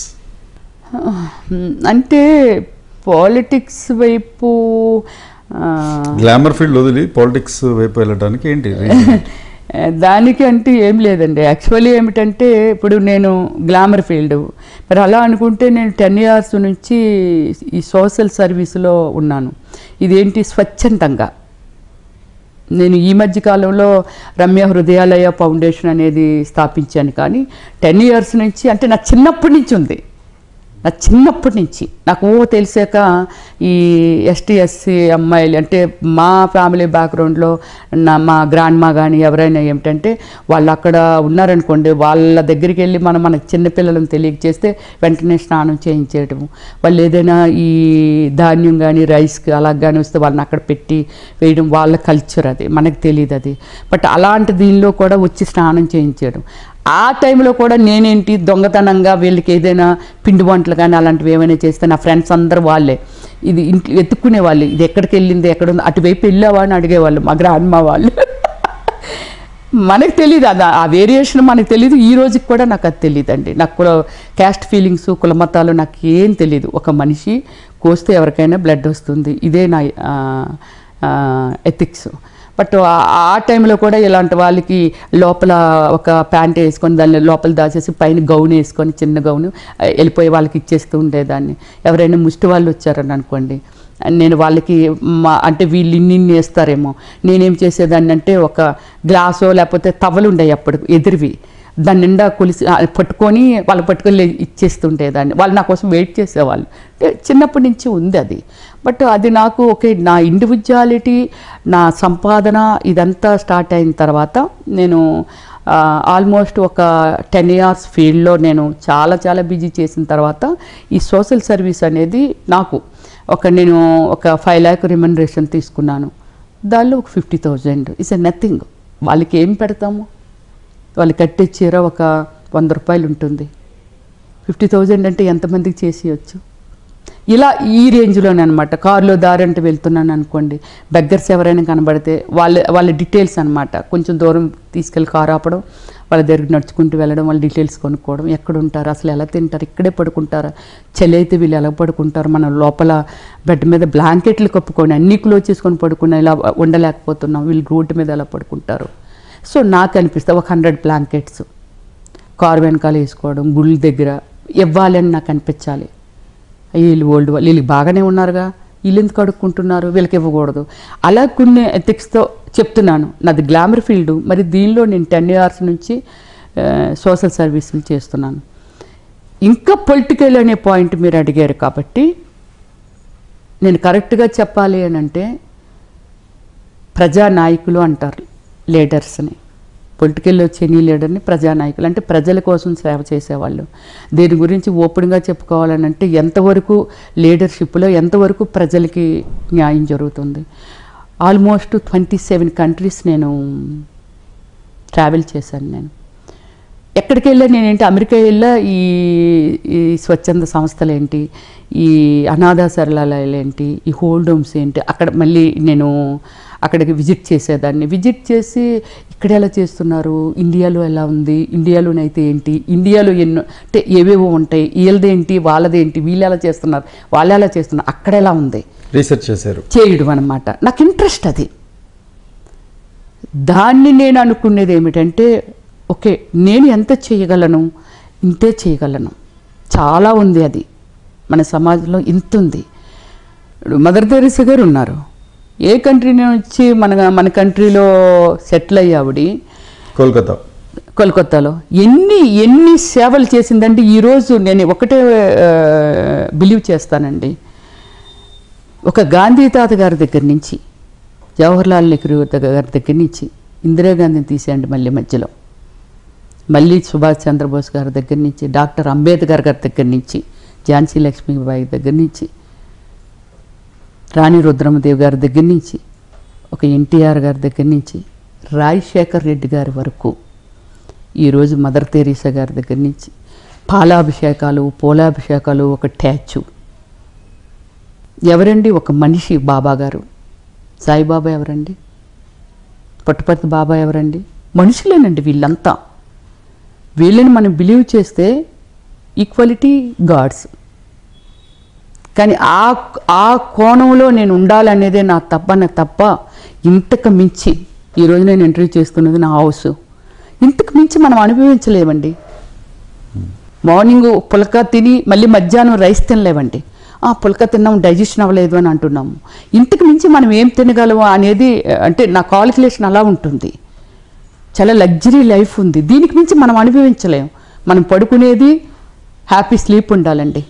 అంటే పాలిటిక్స్ వైపు ఆ, గ్లామర్ ఫీల్డ్ వదిలి పాలిటిక్స్ వైపు వెళ్ళడానికి ఏంటి reason? దానికి అంటే ఏం లేదండి యాక్చువల్లీ ఏమిటంటే ఇప్పుడు నేను గ్లామర్ ఫీల్డ్ మరి అలా అనుకుంటే నేను టెన్ ఇయర్స్ నుంచి ఈ సోషల్ సర్వీస్లో ఉన్నాను ఇదేంటి స్వచ్ఛందంగా నేను ఈ మధ్య కాలంలో రమ్య హృదయాలయ ఫౌండేషన్ అనేది స్థాపించాను కానీ టెన్ ఇయర్స్ నుంచి అంటే నా చిన్నప్పటి నుంచి ఉంది నా చిన్నప్పటి నుంచి నాకు ఊహ తెలిసాక ఈ ఎస్టీ ఎస్సీ అమ్మాయిలు అంటే మా ఫ్యామిలీ బ్యాక్గ్రౌండ్లో నా మా గ్రాండ్ మా కానీ ఎవరైనా ఏమిటంటే వాళ్ళు అక్కడ ఉన్నారనుకోండి వాళ్ళ దగ్గరికి వెళ్ళి మనం మన చిన్నపిల్లలను తెలియజేస్తే వెంటనే స్నానం చేయించేయటము వాళ్ళు ఏదైనా ఈ ధాన్యం కానీ రైస్ అలా కానీ వస్తే వాళ్ళని అక్కడ పెట్టి వేయడం వాళ్ళ కల్చర్ అది మనకు తెలియదు అది బట్ అలాంటి దీనిలో కూడా వచ్చి స్నానం చేయించడం ఆ టైంలో కూడా నేనేంటి దొంగతనంగా వీళ్ళకి ఏదైనా పిండి వంటలు కానీ అలాంటివి ఏమైనా చేస్తే నా ఫ్రెండ్స్ అందరూ వాళ్ళే ఇది ఇంట్లో ఎత్తుక్కునే వాళ్ళు ఇది ఎక్కడికి వెళ్ళింది ఎక్కడ ఉంది అటువైపు వెళ్ళావా అని అడిగేవాళ్ళు మా గ్రాండ్మా వాళ్ళు మనకు తెలియదు అది ఆ వేరియేషన్ మనకు తెలియదు ఈ రోజుకి కూడా నాకు అది తెలియదండి నాకు కూడా క్యాస్ట్ ఫీలింగ్స్ కులమతాలు నాకు ఏం తెలియదు ఒక మనిషి కోస్తే ఎవరికైనా బ్లడ్ వస్తుంది ఇదే నా ఎథిక్స్ బట్ ఆ- ఆ టైంలో కూడా ఇలాంటి వాళ్ళకి లోపల ఒక ప్యాంట్ వేసుకొని దాన్ని లోపల దాచేసి పైన గౌన్ వేసుకొని చిన్న గౌను ఆ, వెళ్ళిపోయి వాళ్ళకి ఇచ్చేస్తూ ఉండేదాన్ని ఎవరైనా ముష్టి వాళ్ళు వచ్చారని అనుకోండి నేను వాళ్ళకి మా అంటే వీళ్ళు ఇన్ని ఇన్ని వేస్తారేమో నేనేం చేసేదాన్ని అంటే ఒక గ్లాసో లేకపోతే తవ్వలు ఉండేవి అప్పుడు ఎదురువి దాని నిండా కొలిసి ఆ, పట్టుకొని వాళ్ళు పట్టుకొని లే- ఇచ్చేస్తుంటేదాన్ని వాళ్ళు నా కోసం వెయిట్ చేసేవాళ్ళు అంటే చిన్నప్పటి నుంచి ఉంది అది బట్ అది నాకు ఓకే నా ఇండివిజువాలిటీ నా సంపాదన ఇదంతా స్టార్ట్ అయిన తర్వాత నేను ఆల్మోస్ట్ ఒక టెన్ ఇయర్స్ ఫీల్డ్లో నేను చాలా చాలా బిజీ చేసిన తర్వాత ఈ సోషల్ సర్వీస్ అనేది నాకు ఒక నేను ఒక ఫైవ్ ల్యాక్ రిమనరేషన్ తీసుకున్నాను దానిలో ఒక fifty thousand is a nothing వాళ్ళకి ఏం పెడతాము వాళ్ళు కట్టే చీర ఒక వంద రూపాయలు ఉంటుంది ఫిఫ్టీ థౌజండ్ అంటే ఎంతమందికి చేసేయచ్చు ఇలా ఈ రేంజ్లోనే అనమాట కారులో దారి అంటే వెళ్తున్నాను అనుకోండి బెగ్గర్స్ ఎవరైనా కనబడితే వాళ్ళ వాళ్ళ డీటెయిల్స్ అనమాట కొంచెం దూరం తీసుకెళ్ళి కారు ఆపడం వాళ్ళ దగ్గరికి నడుచుకుంటూ వెళ్ళడం వాళ్ళ డీటెయిల్స్ కొనుక్కోవడం ఎక్కడ ఉంటారు అసలు ఎలా తింటారు ఇక్కడే పడుకుంటారా చలి అయితే వీళ్ళు ఎలా పడుకుంటారు మనం లోపల బెడ్ మీద బ్లాంకెట్లు కప్పుకొని అన్ని క్లోజ్ చేసుకొని పడుకున్నా ఇలా ఉండలేకపోతున్నాం వీళ్ళు రోడ్డు మీద ఎలా పడుకుంటారు సో నాకు అనిపిస్తుంది ఒక హండ్రెడ్ బ్లాంకెట్స్ కారు వెనకాల వేసుకోవడం గుళ్ళ దగ్గర ఇవ్వాలని నాకు అనిపించాలి వీళ్ళు ఓల్డ్ వాళ్ళు వీళ్ళకి బాగానే ఉన్నారుగా వీళ్ళు ఎందుకు అడుక్కుంటున్నారు వీళ్ళకి ఇవ్వకూడదు అలా కొన్ని ఎథిక్స్తో చెప్తున్నాను నాది గ్లామర్ ఫీల్డ్ మరి దీనిలో నేను టెన్ ఇయర్స్ నుంచి సోషల్ సర్వీసులు చేస్తున్నాను ఇంకా పొలిటికల్ అనే పాయింట్ మీరు అడిగారు కాబట్టి నేను కరెక్ట్గా చెప్పాలి అని అంటే ప్రజానాయకులు అంటారు లీడర్స్ని పొలిటికల్లో చెనీ లీడర్ని ప్రజానాయకులు అంటే ప్రజల కోసం సేవ చేసేవాళ్ళు దీని గురించి ఓపెన్గా చెప్పుకోవాలని అంటే ఎంతవరకు లీడర్షిప్లో ఎంతవరకు ప్రజలకి న్యాయం జరుగుతుంది ఆల్మోస్ట్ ట్వంటీ సెవెన్ కంట్రీస్ నేను ట్రావెల్ చేశాను నేను ఎక్కడికి వెళ్ళా నేనేంటి అమెరికా వెళ్ళా ఈ ఈ స్వచ్ఛంద సంస్థలు ఏంటి ఈ అనాథ సరళాలయాలు ఏంటి ఈ హోల్డ్ హోమ్స్ ఏంటి అక్కడ మళ్ళీ నేను అక్కడికి విజిట్ చేసేదాన్ని విజిట్ చేసి ఇక్కడ ఎలా చేస్తున్నారు ఇండియాలో ఎలా ఉంది ఇండియాలోనైతే ఏంటి ఇండియాలో ఎన్నో అంటే ఏవేవో ఉంటాయి వీళ్ళదేంటి వాళ్ళదేంటి వీళ్ళు ఎలా చేస్తున్నారు వాళ్ళు ఎలా చేస్తున్నారు అక్కడ ఎలా ఉంది రీసెర్చ్ చేశారు చేయడం అనమాట నాకు ఇంట్రెస్ట్ అది దాన్ని నేను అనుకునేది ఏమిటంటే ఓకే నేను ఎంత చేయగలను ఇంతే చేయగలను చాలా ఉంది అది మన సమాజంలో ఇంత ఉంది ఇప్పుడు మదర్ తెరీసా గారు ఉన్నారు ఏ కంట్రీ నుంచి మన మన కంట్రీలో సెటిల్ అయ్యావిడి కోల్కతా కోల్కతాలో ఎన్ని ఎన్ని సేవలు చేసిందంటే ఈరోజు నేను ఒకటే బిలీవ్ చేస్తానండి ఒక గాంధీ తాత గారి దగ్గర నుంచి జవహర్లాల్ నెహ్రూ గారి దగ్గర నుంచి ఇందిరాగాంధీని తీసేయండి మళ్ళీ మధ్యలో మళ్ళీ సుభాష్ చంద్రబోస్ గారి దగ్గర నుంచి డాక్టర్ అంబేద్కర్ గారి దగ్గర నుంచి ఝాన్సీ లక్ష్మీబాయి దగ్గర నుంచి రాణి రుద్రమదేవి గారి దగ్గర నుంచి ఒక ఎన్టీఆర్ గారి దగ్గర నుంచి రాజశేఖర్ రెడ్డి గారి వరకు ఈరోజు మదర్ తెరీసా గారి దగ్గర నుంచి పాలాభిషేకాలు పూలాభిషేకాలు ఒక ట్యాచు ఎవరండి ఒక మనిషి బాబా గారు సాయిబాబా ఎవరండి పుట్టపర్తి బాబా ఎవరండి మనుషులేనండి వీళ్ళంతా వీళ్ళని మనం బిలీవ్ చేస్తే ఈక్వాలిటీ గాడ్స్ కానీ ఆ ఆ కోణంలో నేను ఉండాలనేదే నా తప్ప నా తప్ప ఇంతకు మించి ఈరోజు నేను ఇంటర్వ్యూ చేస్తున్నది నా హౌస్ ఇంతకు మించి మనం అనుభవించలేమండి మార్నింగ్ పులక తిని మళ్ళీ మధ్యాహ్నం రైస్ తినలేవండి ఆ పులక తిన్నాం డైజెషన్ అవ్వలేదు అని అంటున్నాము ఇంతకు మించి మనం ఏం తినగలము అనేది అంటే నా కాలిక్యులేషన్ అలా ఉంటుంది చాలా లగ్జరీ లైఫ్ ఉంది దీనికి మించి మనం అనుభవించలేం మనం పడుకునేది హ్యాపీ స్లీప్ ఉండాలండి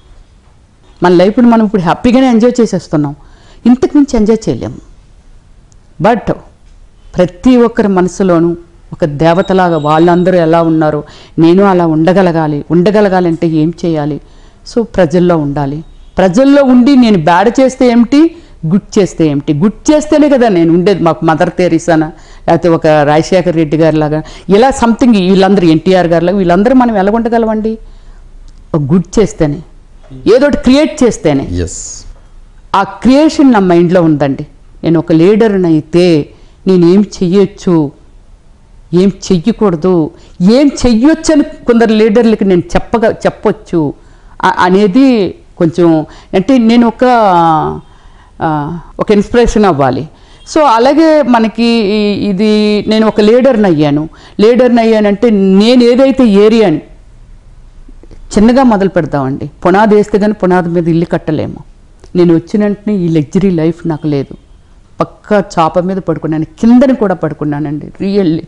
మన లైఫ్ని మనం ఇప్పుడు హ్యాపీగానే ఎంజాయ్ చేసేస్తున్నాం ఇంతకు మించి ఎంజాయ్ చేయలేము బట్ ప్రతి ఒక్కరి మనసులోనూ ఒక దేవతలాగా వాళ్ళందరూ ఎలా ఉన్నారో నేను అలా ఉండగలగాలి ఉండగలగాలంటే ఏం చేయాలి సో ప్రజల్లో ఉండాలి ప్రజల్లో ఉండి నేను బ్యాడ్ చేస్తే ఏమిటి గుడ్ చేస్తే ఏమిటి గుడ్ చేస్తేనే కదా నేను ఉండేది మాకు మదర్ తెరీసానా లేకపోతే ఒక రాజశేఖర్ రెడ్డి గారి లాగా ఇలా సంథింగ్ వీళ్ళందరూ ఎన్టీఆర్ గారి లాగా వీళ్ళందరూ మనం ఎలా ఉండగలమండి ఒక గుడ్ చేస్తేనే ఏదో ఒకటి క్రియేట్ చేస్తేనే ఎస్ ఆ క్రియేషన్ నా మైండ్లో ఉందండి నేను ఒక లీడర్ని అయితే నేను ఏం చెయ్యొచ్చు ఏం చెయ్యకూడదు ఏం చెయ్యొచ్చు అని కొందరు లీడర్లకి నేను చెప్పగా చెప్పొచ్చు ఆ- అనేది కొంచెం అంటే నేను ఒక ఆ, ఒక ఇన్స్పిరేషన్ అవ్వాలి సో అలాగే మనకి ఈ- ఇది నేను ఒక లీడర్ని అయ్యాను లీడర్ని అయ్యానంటే నేను ఏదైతే ఏరియాని చిన్నగా మొదలు పెడతామండి పునాది వేస్తే కానీ పునాది మీద ఇల్లు కట్టలేము నేను వచ్చిన వెంటనే ఈ లగ్జరీ లైఫ్ నాకు లేదు పక్కా చాప మీద పడుకున్నాను కిందని కూడా పడుకున్నానండి రియల్లీ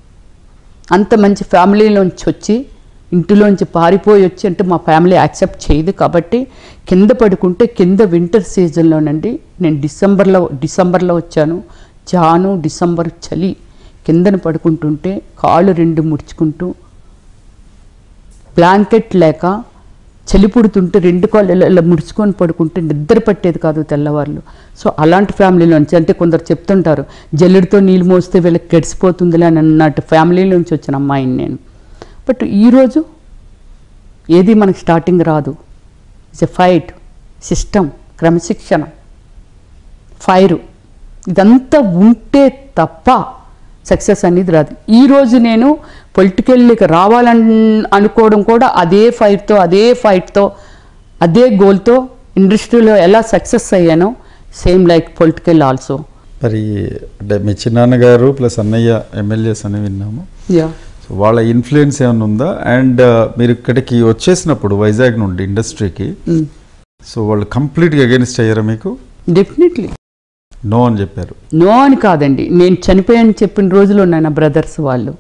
అంత మంచి ఫ్యామిలీలోంచి వచ్చి ఇంటిలోంచి పారిపోయి వచ్చి అంటే మా ఫ్యామిలీ యాక్సెప్ట్ చేయదు కాబట్టి కింద పడుకుంటే కింద వింటర్ సీజన్లోనండి నేను డిసెంబర్లో డిసెంబర్లో వచ్చాను జాను డిసెంబర్ చలి కిందన పడుకుంటుంటే కాళ్ళు రెండు ముడుచుకుంటూ బ్లాంకెట్ లేక చలి పుడుతుంటే రెండు కాళ్ళు ఇలా ఇలా ముడుచుకొని పడుకుంటే నిద్ర పట్టేది కాదు తెల్లవాళ్ళు సో అలాంటి ఫ్యామిలీలోంచి అంటే కొందరు చెప్తుంటారు జల్లెడితో నీళ్ళు మోస్తే వీళ్ళకి గడిచిపోతుందిలే అని అన్నట్టు ఫ్యామిలీలోంచి వచ్చిన అమ్మాయిని నేను బట్ ఈరోజు ఏది మనకి స్టార్టింగ్ రాదు ఇట్స్ ఎ ఫైట్ సిస్టమ్ క్రమశిక్షణ ఫైరు ఇదంతా ఉంటే తప్ప సక్సెస్ అనేది రాదు ఈరోజు నేను పొలిటికల్కి రావాలని అనుకోవడం కూడా అదే ఫైట్తో అదే ఫైట్తో అదే గోల్తో ఇండస్ట్రీలో ఎలా సక్సెస్ అయ్యానో సేమ్ లైక్ పొలిటికల్ ఆల్సో మరి అంటే మీ చిన్నాన్నగారు ప్లస్ అన్నయ్య ఎమ్మెల్యేస్ అని విన్నాము యా సో వాళ్ళ ఇన్ఫ్లుయెన్స్ ఏమైనా ఉందా అండ్ మీరు ఇక్కడికి వచ్చేసినప్పుడు వైజాగ్ నుండి ఇండస్ట్రీకి సో వాళ్ళు కంప్లీట్గా అగేనిస్ట్ అయ్యారా మీకు డెఫినెట్లీ నో అని చెప్పారు నో అని కాదండి నేను చనిపోయాను చెప్పిన రోజులు ఉన్నాయి నా బ్రదర్స్ వాళ్ళు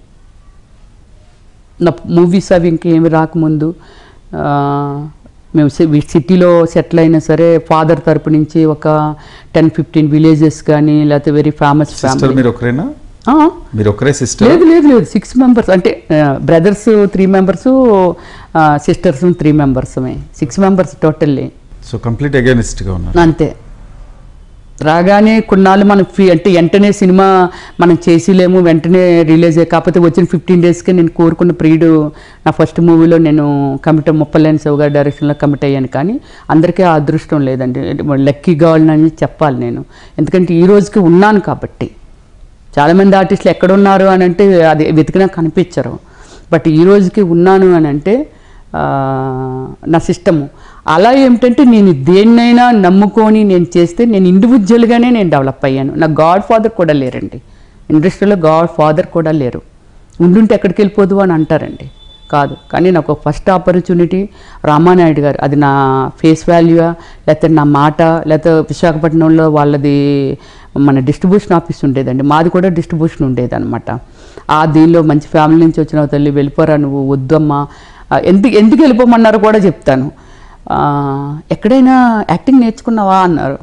నా మూవీస్ అవి ఇంకేమి రాకముందు ఆ, మేము సి- వి- సిటీలో సెటిల్ అయినా సరే ఫాదర్ తరపు నుంచి ఒక టెన్ ఫిఫ్టీన్ విలేజెస్ కానీ లేకపోతే వెరీ ఫేమస్ సిస్టర్ ఫ్యామిలీ మీరు ఒకరేనా మీరు ఒకరే సిస్టర్ లేదు లేదు లేదు సిక్స్ మెంబర్స్ అంటే brothers three members sisters three మెంబర్స్మే six members totally so complete అగేనిస్ట్గా ఉన్నారు అంతే రాగానే కొన్నాళ్ళు మనం ఫీ అంటే వెంటనే సినిమా మనం చేసిలేము వెంటనే రిలీజ్ అయ్యి కాకపోతే వచ్చిన ఫిఫ్టీన్ డేస్కే నేను కోరుకున్న ప్రియుడు నా ఫస్ట్ మూవీలో నేను కమిట్ ముప్పలేని శివ గారి డైరెక్షన్లో కమిట్ అయ్యాను కానీ అందరికీ ఆ అదృష్టం లేదండి లక్కీ కావాలని చెప్పాలి నేను ఎందుకంటే ఈ రోజుకి ఉన్నాను కాబట్టి చాలామంది ఆర్టిస్టులు ఎక్కడున్నారు అని అంటే అది వెతికినా కనిపించరు బట్ ఈ రోజుకి ఉన్నాను అని అంటే ఆ, నా సిస్టము అలా ఏమిటంటే నేను దేన్నైనా నమ్ముకొని నేను చేస్తే నేను ఇండివిజువల్గానే నేను డెవలప్ అయ్యాను నా గాడ్ ఫాదర్ కూడా లేరండి ఇండస్ట్రీలో గాడ్ ఫాదర్ కూడా లేరు ఉండుంటే ఎక్కడికి వెళ్ళిపోదు అని అంటారండి కాదు కానీ నాకు ఫస్ట్ ఆపర్చునిటీ రామానాయుడు గారు అది నా ఫేస్ వాల్యూ లేకపోతే నా మాట లేకపోతే విశాఖపట్నంలో వాళ్ళది మన డిస్ట్రిబ్యూషన్ ఆఫీస్ ఉండేదండి మాది కూడా డిస్ట్రిబ్యూషన్ ఉండేది అనమాట ఆ దీనిలో మంచి ఫ్యామిలీ నుంచి వచ్చిన తల్లి వెళ్ళిపోరా నువ్వు వద్దమ్మా ఆ, ఎందుకు ఎందుకు వెళ్ళిపోమన్నారో కూడా చెప్తాను ఆ, ఎక్కడైనా యాక్టింగ్ నేర్చుకున్నావా అన్నారు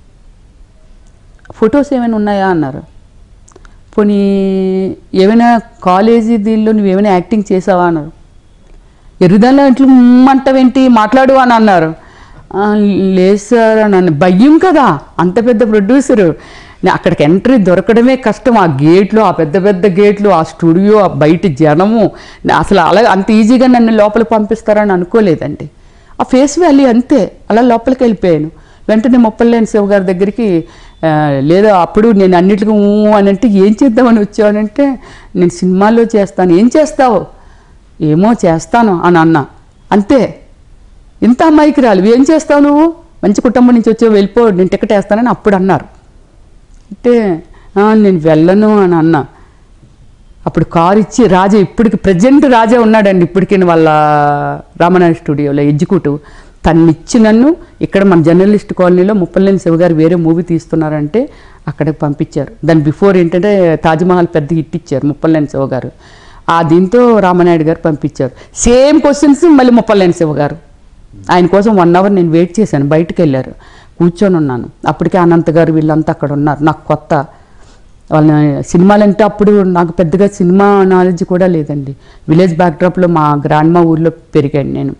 ఫొటోస్ ఏమైనా ఉన్నాయా అన్నారు పోనీ ఏమైనా కాలేజీ దీనిలో నువ్వేమైనా యాక్టింగ్ చేసావా అన్నారు ఎర్రదానిలో ఇంట్లో అంటవేంటి మాట్లాడు అని అన్నారు "ఆ, లేదు సార్ అని అన్న భయం కదా అంత పెద్ద ప్రొడ్యూసరు నే- అక్కడికి ఎంట్రీ దొరకడమే కష్టం ఆ గేట్లు ఆ పెద్ద పెద్ద గేట్లు ఆ స్టూడియో ఆ బయట జనము నే- అసలు అలా అంత ఈజీగా నన్ను లోపలికి పంపిస్తారని అనుకోలేదండి ఆ ఫేస్ వాల్యూ అంతే అలా లోపలికి వెళ్ళిపోయాను వెంటనే ముప్పలేని శివ గారి దగ్గరికి ఆ, లేదా అప్పుడు నేను అన్నిటికీ ఊ అని అంటే ఏం చేద్దామని వచ్చావనంటే నేను సినిమాల్లో చేస్తాను ఏం చేస్తావు ఏమో చేస్తాను అని అన్నా అంతే ఇంత అమ్మాయికి రాలి ఏం చేస్తావు నువ్వు మంచి కుటుంబం నుంచి వచ్చావు వెళ్ళిపో నేను టికెట్ వేస్తానని అప్పుడు అన్నారు అంటే "ఆ, నేను వెళ్ళను అని అన్నా అప్పుడు కారు ఇచ్చి రాజా ఇప్పటికి ప్రజెంట్ రాజా ఉన్నాడండి ఇప్పటికి వాళ్ళ రామనాథ స్టూడియోలో ఎగ్జిక్యూటివ్ తను ఇచ్చి నన్ను ఇక్కడ మన జర్నలిస్ట్ కాలనీలో ముప్పలేని శివ గారు వేరే మూవీ తీస్తున్నారంటే అక్కడికి పంపించారు దాని బిఫోర్ ఏంటంటే తాజ్మహల్ పెద్ద హిట్ ఇచ్చారు ముప్పలేని శివ గారు ఆ దీంతో రామనాయుడు గారు పంపించారు సేమ్ క్వశ్చన్స్ మళ్ళీ ముప్పలేని శివ గారు ఆయన కోసం వన్ అవర్ నేను వెయిట్ చేశాను బయటకు వెళ్ళారు కూర్చొని ఉన్నాను అప్పటికే అనంత్ గారు వీళ్ళంతా అక్కడ ఉన్నారు నాకు కొత్త వాళ్ళ సినిమాలంటే అప్పుడు నాకు పెద్దగా సినిమా నాలెడ్జ్ కూడా లేదండి విలేజ్ బ్యాక్డ్రాప్లో మా గ్రాండ్ మా ఊర్లో పెరిగాను నేను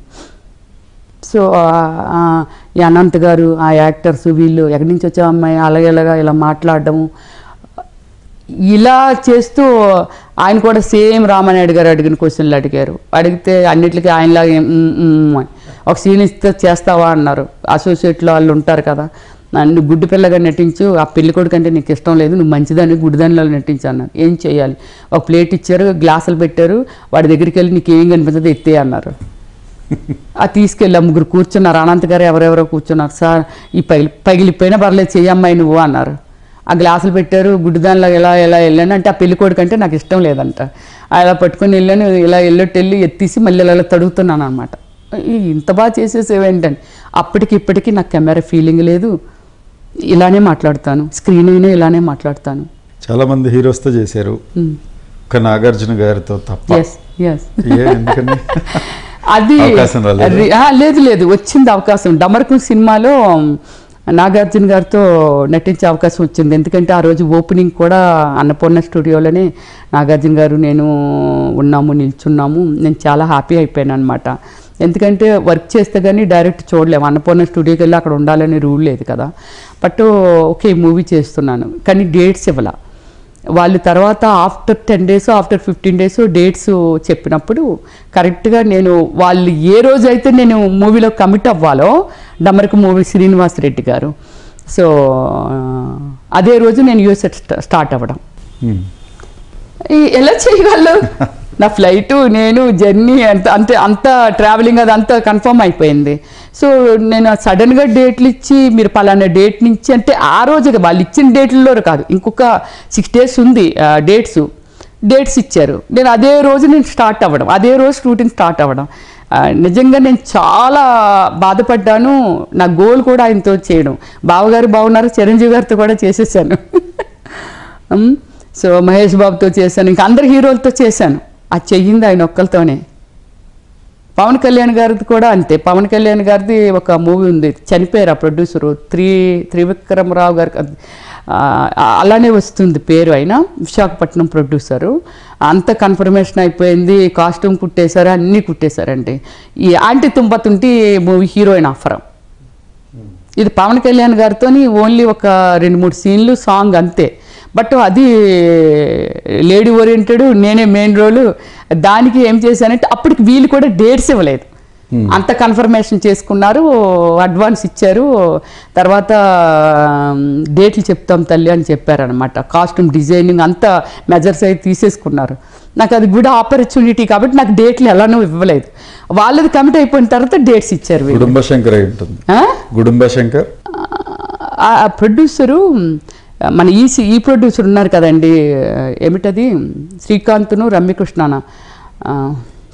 సో ఆ- ఆ ఈ అనంత్ గారు ఆ యాక్టర్స్ వీళ్ళు ఎక్కడి నుంచి వచ్చా అమ్మాయి అలాగే ఇలాగా ఇలా మాట్లాడడము ఇలా చేస్తూ ఆయన కూడా సేమ్ రామానాయుడు గారు అడిగిన క్వశ్చన్లు అడిగారు అడిగితే అన్నిటికీ ఆయనలాగా ఏం, "ఉమ్, ఉమ్" అని. ఒక సీన్ ఇస్తే చేస్తావా అన్నారు అసోసియేట్లో వాళ్ళు ఉంటారు కదా నన్ను గుడ్డి పిల్లగా నటించు ఆ పెళ్లి కొడుకు అంటే నీకు ఇష్టం లేదు నువ్వు మంచిదాన్ని గుడ్డిదానిలో నటించు అన్నారు ఏం చేయాలి ఒక ప్లేట్ ఇచ్చారు గ్లాసులు పెట్టారు వాడి దగ్గరికి వెళ్ళి నీకు ఏం కనిపించదు ఎత్తే అన్నారు ఆ తీసుకెళ్ళి ముగ్గురు కూర్చున్నారు అనంత్ గారు ఎవరెవరో కూర్చున్నారు సార్ ఈ పగిలి పగిలిపోయినా పర్లేదు చెయ్యమ్మాయి నువ్వు అన్నారు ఆ గ్లాసులు పెట్టారు గుడ్డిదానిలో ఇలా ఇలా వెళ్ళాను అంటే ఆ పెళ్లి కొడుకు అంటే నాకు ఇష్టం లేదంట అలా పట్టుకొని వెళ్ళాను ఇలా వెళ్ళొట్టు వెళ్ళి ఎత్తేసి మళ్ళీ ఇలా తడుగుతున్నాను అనమాట ఇంత బాగా చేసేసేవేంటండి అప్పటికి ఇప్పటికీ నాకు కెమెరా ఫీలింగ్ లేదు ఇలానే మాట్లాడతాను స్క్రీన్ అయినా ఇలానే మాట్లాడతాను చాలా మంది హీరోస్తో చేశారు ఒక నాగార్జున గారితో తప్ప ఎస్ ఎస్ ఏ ఎందుకని అది అవకాశం రాలేదా? అది- ఆ, లేదు లేదు వచ్చింది అవకాశం డమరకం సినిమాలో నాగార్జున గారితో నటించే అవకాశం వచ్చింది ఎందుకంటే ఆ రోజు ఓపెనింగ్ కూడా అన్నపూర్ణ స్టూడియోలోనే నాగార్జున గారు నేను ఉన్నాము నిల్చున్నాము నేను చాలా హ్యాపీ అయిపోయాను అనమాట ఎందుకంటే వర్క్ చేస్తే కానీ డైరెక్ట్ చూడలేము అన్నపూర్ణ స్టూడియోకి వెళ్ళి అక్కడ ఉండాలని రూల్ లేదు కదా బట్ ఓకే మూవీ చేస్తున్నాను కానీ డేట్స్ ఇవ్వాల వాళ్ళు తర్వాత after ten days after fifteen days dates చెప్పినప్పుడు కరెక్ట్గా నేను వాళ్ళు ఏ రోజు అయితే నేను మూవీలో కమిట్ అవ్వాలో డమరకు మూవీ శ్రీనివాస్ రెడ్డి గారు సో అదే రోజు నేను యూఎస్ స్టార్ట్ అవ్వడం ఉమ్. ఈ- ఎలా చేయగలరు నా ఫ్లైట్ నేను జర్నీ అంత అంతే అంత ట్రావెలింగ్ అది అంతా కన్ఫర్మ్ అయిపోయింది సో నేను సడన్గా డేట్లు ఇచ్చి మీరు పలానా డేట్ నుంచి అంటే ఆ రోజు వాళ్ళు ఇచ్చిన డేట్లలో కాదు ఇంకొక సిక్స్ డేస్ ఉంది డేట్స్ డేట్స్ ఇచ్చారు నేను అదే రోజు నేను స్టార్ట్ అవ్వడం అదే రోజు షూటింగ్ స్టార్ట్ అవ్వడం ఆ, నిజంగా నేను చాలా బాధపడ్డాను నా గోల్ కూడా ఆయనతో చేయడం బావగారు బాగున్నారు చిరంజీవి గారితో కూడా చేసేసాను ఉమ్, సో మహేష్ బాబుతో చేశాను ఇంకా అందరు హీరోలతో చేశాను అది చెయ్యింది ఆయన ఒక్కరితోనే పవన్ కళ్యాణ్ గారిది కూడా అంతే పవన్ కళ్యాణ్ గారిది ఒక మూవీ ఉంది చనిపోయారు ఆ ప్రొడ్యూసరు త్రి త్రివిక్రమరావు గారికి అది, ఆ, అలానే వస్తుంది పేరు ఆయన విశాఖపట్నం ప్రొడ్యూసరు అంత కన్ఫర్మేషన్ అయిపోయింది కాస్ట్యూమ్ కుట్టేశారు అన్నీ కుట్టేశారండి ఈ ఆంటీ తుంపతుంటి మూవీ హీరోయిన్ ఆఫరం ఇది పవన్ కళ్యాణ్ గారితో ఓన్లీ ఒక రెండు మూడు సీన్లు సాంగ్ అంతే బట్ అది లేడీ ఓరియంటెడ్ నేనే మెయిన్ రోలు దానికి ఏం చేశానంటే అప్పటికి వీళ్ళు కూడా డేట్స్ ఇవ్వలేదు అంత కన్ఫర్మేషన్ చేసుకున్నారు అడ్వాన్స్ ఇచ్చారు తర్వాత డేట్లు చెప్తాం తల్లి అని చెప్పారనమాట కాస్ట్యూమ్ డిజైనింగ్ అంతా మెజర్స్ అయితే తీసేసుకున్నారు నాకు అది గుడ్ ఆపర్చునిటీ కాబట్టి నాకు డేట్లు ఎలానో ఇవ్వలేదు వాళ్ళది కమిట్ అయిపోయిన తర్వాత డేట్స్ ఇచ్చారు వీళ్ళు గుడుంబ శంకర్ అయి ఉంటుంది ఆ? గుడుంబ శంకర్ ఆ ఆ ప్రొడ్యూసరు మన ఈ సి- ఈ ప్రొడ్యూసర్ ఉన్నారు కదండి ఏమిటది శ్రీకాంత్ను రమ్యకృష్ణన ఆ,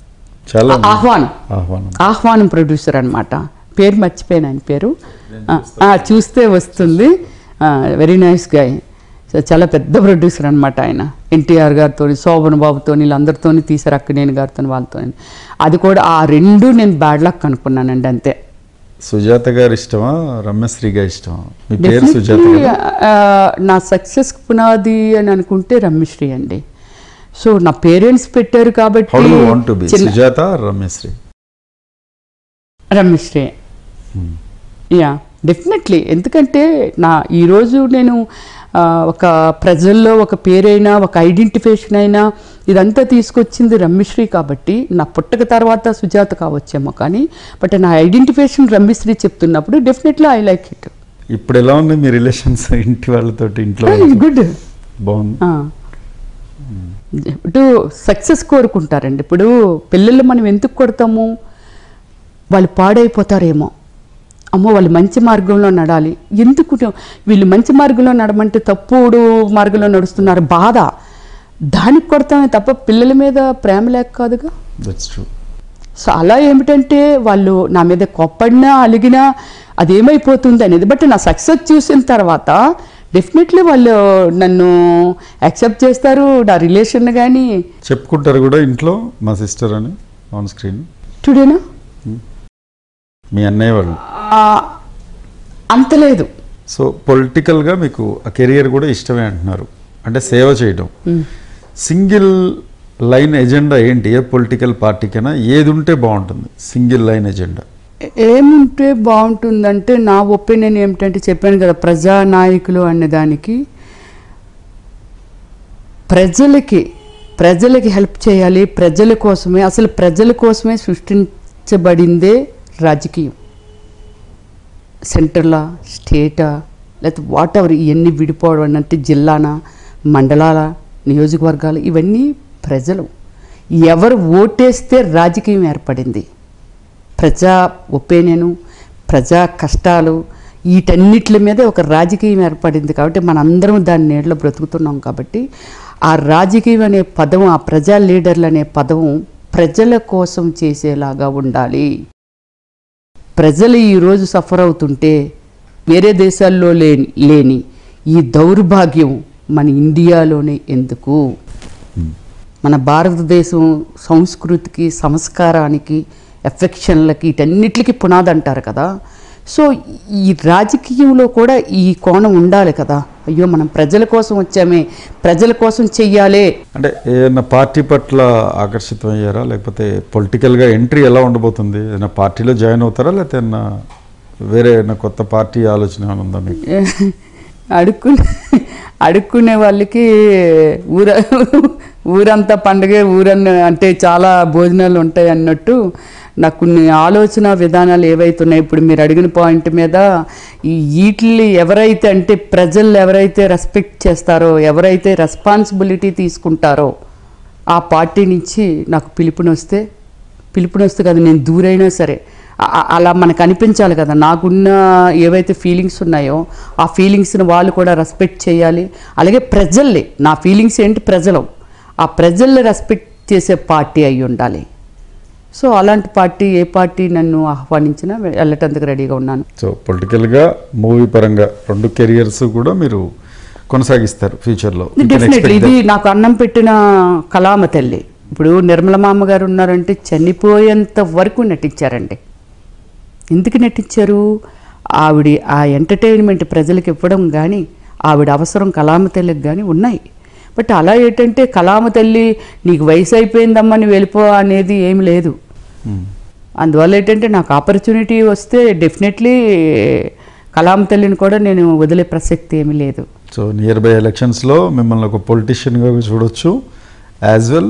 చాలా ఆ- ఆహ్వానం ఆహ్వానం ఆహ్వానం ప్రొడ్యూసర్ అన్నమాట పేరు మర్చిపోయాను ఆయన పేరు ఆ, ఆ, చూస్తే వస్తుంది వెరీ నైస్ గాయ్ సో చాలా పెద్ద ప్రొడ్యూసర్ అనమాట ఆయన ఎన్టీఆర్ గారితో శోభన్ బాబుతో వీళ్ళందరితో తీశారు అక్కనేని గారితో వాళ్ళతో అది కూడా ఆ రెండు నేను బ్యాడ్ లక్ అనుకున్నానండి అంతే సుజాత గారు ఇష్టమా రమ్యశ్రీ గారు ఇష్టమా మీ పేరు సుజాత Definitely, కదా? ఆ, నా సక్సెస్ పునాది అని అనుకుంటే రమ్యశ్రీ అండి సో నా పేరెంట్స్ పెట్టారు హౌ కాబట్టి డు వాంట్ టు బి చిన్న- సుజాత రమ్యశ్రీ రమ్యశ్రీ యా డెఫినెట్లీ ఎందుకంటే నా ఈరోజు నేను ఆ, ఒక ప్రజల్లో ఒక పేరైనా ఒక ఐడెంటిఫికేషన్ అయినా ఇదంతా తీసుకొచ్చింది రమ్యశ్రీ కాబట్టి నా పుట్టక తర్వాత సుజాత కావచ్చేమో కానీ బట్ నా ఐడెంటిఫికేషన్ రమ్యశ్రీ చెప్తున్నప్పుడు డెఫినెట్లీ ఐ లైక్ ఇట్ ఇప్పుడు ఎలా ఉంది మీ రిలేషన్స్ ఇంటి వాళ్ళతో ఇంట్లో గుడ్ బాగుంది ఇప్పుడు సక్సెస్ కోరుకుంటారండి ఇప్పుడు పిల్లలు మనం ఎందుకు కొడతాము వాళ్ళు పాడైపోతారేమో అమ్మో వాళ్ళు మంచి మార్గంలో నడాలి ఎందుకు వీళ్ళు మంచి మార్గంలో నడమంటే తప్పుడు మార్గంలో నడుస్తున్నారు బాధ దానికి కొడతామే తప్ప పిల్లల మీద ప్రేమ లేక కాదుగా దట్స్ ట్రూ సో అలా ఏమిటంటే వాళ్ళు నా మీద కొప్పడినా అలిగినా అదేమైపోతుంది అనేది బట్ నా సక్సెస్ చూసిన తర్వాత డెఫినెట్లీ వాళ్ళు నన్ను యాక్సెప్ట్ చేస్తారు నా రిలేషన్ కానీ చెప్పుకుంటారు కూడా ఇంట్లో మా సిస్టర్ అని ఆన్ స్క్రీన్ టుడేనా మీ అన్నయ్య వాళ్ళు అంత లేదు సో పొలిటికల్గా మీకు ఆ కెరియర్ కూడా ఇష్టమే అంటున్నారు అంటే సేవ చేయడం సింగిల్ లైన్ ఎజెండా ఏంటి ఏ పొలిటికల్ పార్టీకైనా ఏది ఉంటే బాగుంటుంది సింగిల్ లైన్ ఎజెండా ఏముంటే బాగుంటుందంటే నా ఒపీనియన్ ఏమిటంటే చెప్పాను కదా ప్రజానాయకులు అనే దానికి ప్రజలకి ప్రజలకి హెల్ప్ చేయాలి ప్రజల కోసమే అసలు ప్రజల కోసమే సృష్టించబడిందే రాజకీయం సెంటర్లా స్టేటా లేకపోతే వాట్ ఎవర్ ఇవన్నీ విడిపోవడం అంటే జిల్లానా మండలాల నియోజకవర్గాలు ఇవన్నీ ప్రజలు ఎవరు ఓటేస్తే రాజకీయం ఏర్పడింది ప్రజా ఒపీనియను ప్రజా కష్టాలు వీటన్నిటి మీద ఒక రాజకీయం ఏర్పడింది కాబట్టి మనందరం దాని నీడలో బ్రతుకుతున్నాం కాబట్టి ఆ రాజకీయం అనే పదం ఆ ప్రజా లీడర్లు అనే పదం ప్రజల కోసం చేసేలాగా ఉండాలి ప్రజలు ఈరోజు సఫర్ అవుతుంటే వేరే దేశాల్లో లేని లేని ఈ దౌర్భాగ్యం మన ఇండియాలోనే ఎందుకు మన భారతదేశం సంస్కృతికి సంస్కారానికి ఎఫెక్షన్లకి వీటన్నిటికి పునాది అంటారు కదా సో ఈ రాజకీయంలో కూడా ఈ కోణం ఉండాలి కదా అయ్యో మనం ప్రజల కోసం వచ్చామే ప్రజల కోసం చెయ్యాలే అంటే ఏదైనా పార్టీ పట్ల ఆకర్షితమయ్యారా లేకపోతే పొలిటికల్గా ఎంట్రీ ఎలా ఉండబోతుంది ఏదైనా పార్టీలో జాయిన్ అవుతారా లేకపోతే ఏదైనా వేరే ఏదైనా కొత్త పార్టీ ఆలోచన ఏమైనా ఉందా మీకు అడుక్కునే అడుక్కునే వాళ్ళకి ఊర ఊరంతా పండగే ఊరన్న అంటే చాలా భోజనాలు ఉంటాయి అన్నట్టు నాకు కొన్ని ఆలోచన విధానాలు ఏవైతున్నాయి ఇప్పుడు మీరు అడిగిన పాయింట్ మీద ఈ వీటిని ఎవరైతే అంటే ప్రజలు ఎవరైతే రెస్పెక్ట్ చేస్తారో ఎవరైతే రెస్పాన్సిబిలిటీ తీసుకుంటారో ఆ పార్టీ నుంచి నాకు పిలుపునొస్తే పిలుపునొస్తే కదా నేను దూరైనా సరే ఆ- ఆ- అలా మనకు అనిపించాలి కదా నాకున్న ఏవైతే ఫీలింగ్స్ ఉన్నాయో ఆ ఫీలింగ్స్ని వాళ్ళు కూడా రెస్పెక్ట్ చేయాలి అలాగే ప్రజల్ని నా ఫీలింగ్స్ ఏంటి ప్రజలు ఆ ప్రజల్ని రెస్పెక్ట్ చేసే పార్టీ అయి ఉండాలి సో అలాంటి పార్టీ ఏ పార్టీ నన్ను ఆహ్వానించినా వెళ్ళటందుకు రెడీగా ఉన్నాను సో పొలిటికల్గా మూవీ పరంగా రెండు కెరియర్స్ కూడా మీరు కొనసాగిస్తారు ఫ్యూచర్లో డెఫినెట్లీ ఇది నాకు అన్నం పెట్టిన కళామ తల్లి ఇప్పుడు నిర్మలమామ గారు ఉన్నారంటే చనిపోయేంత వరకు నటించారండి ఎందుకు నటించారు ఆవిడ ఆ ఎంటర్టైన్మెంట్ ప్రజలకు ఇవ్వడం కానీ ఆవిడ అవసరం కళామ తల్లికి కానీ ఉన్నాయి బట్ అలా ఏంటంటే కళామ తల్లి నీకు వయసు అయిపోయిందమ్మని వెళ్ళిపో అనేది ఏమి లేదు అందువల్ల ఏంటంటే నాకు ఆపర్చునిటీ వస్తే డెఫినెట్లీ కలాం తల్లిని కూడా నేను వదిలే ప్రసక్తి ఏమీ లేదు సో నియర్ బై ఎలక్షన్స్లో మిమ్మల్ని ఒక పొలిటీషియన్గా చూడొచ్చు యాజ్ వెల్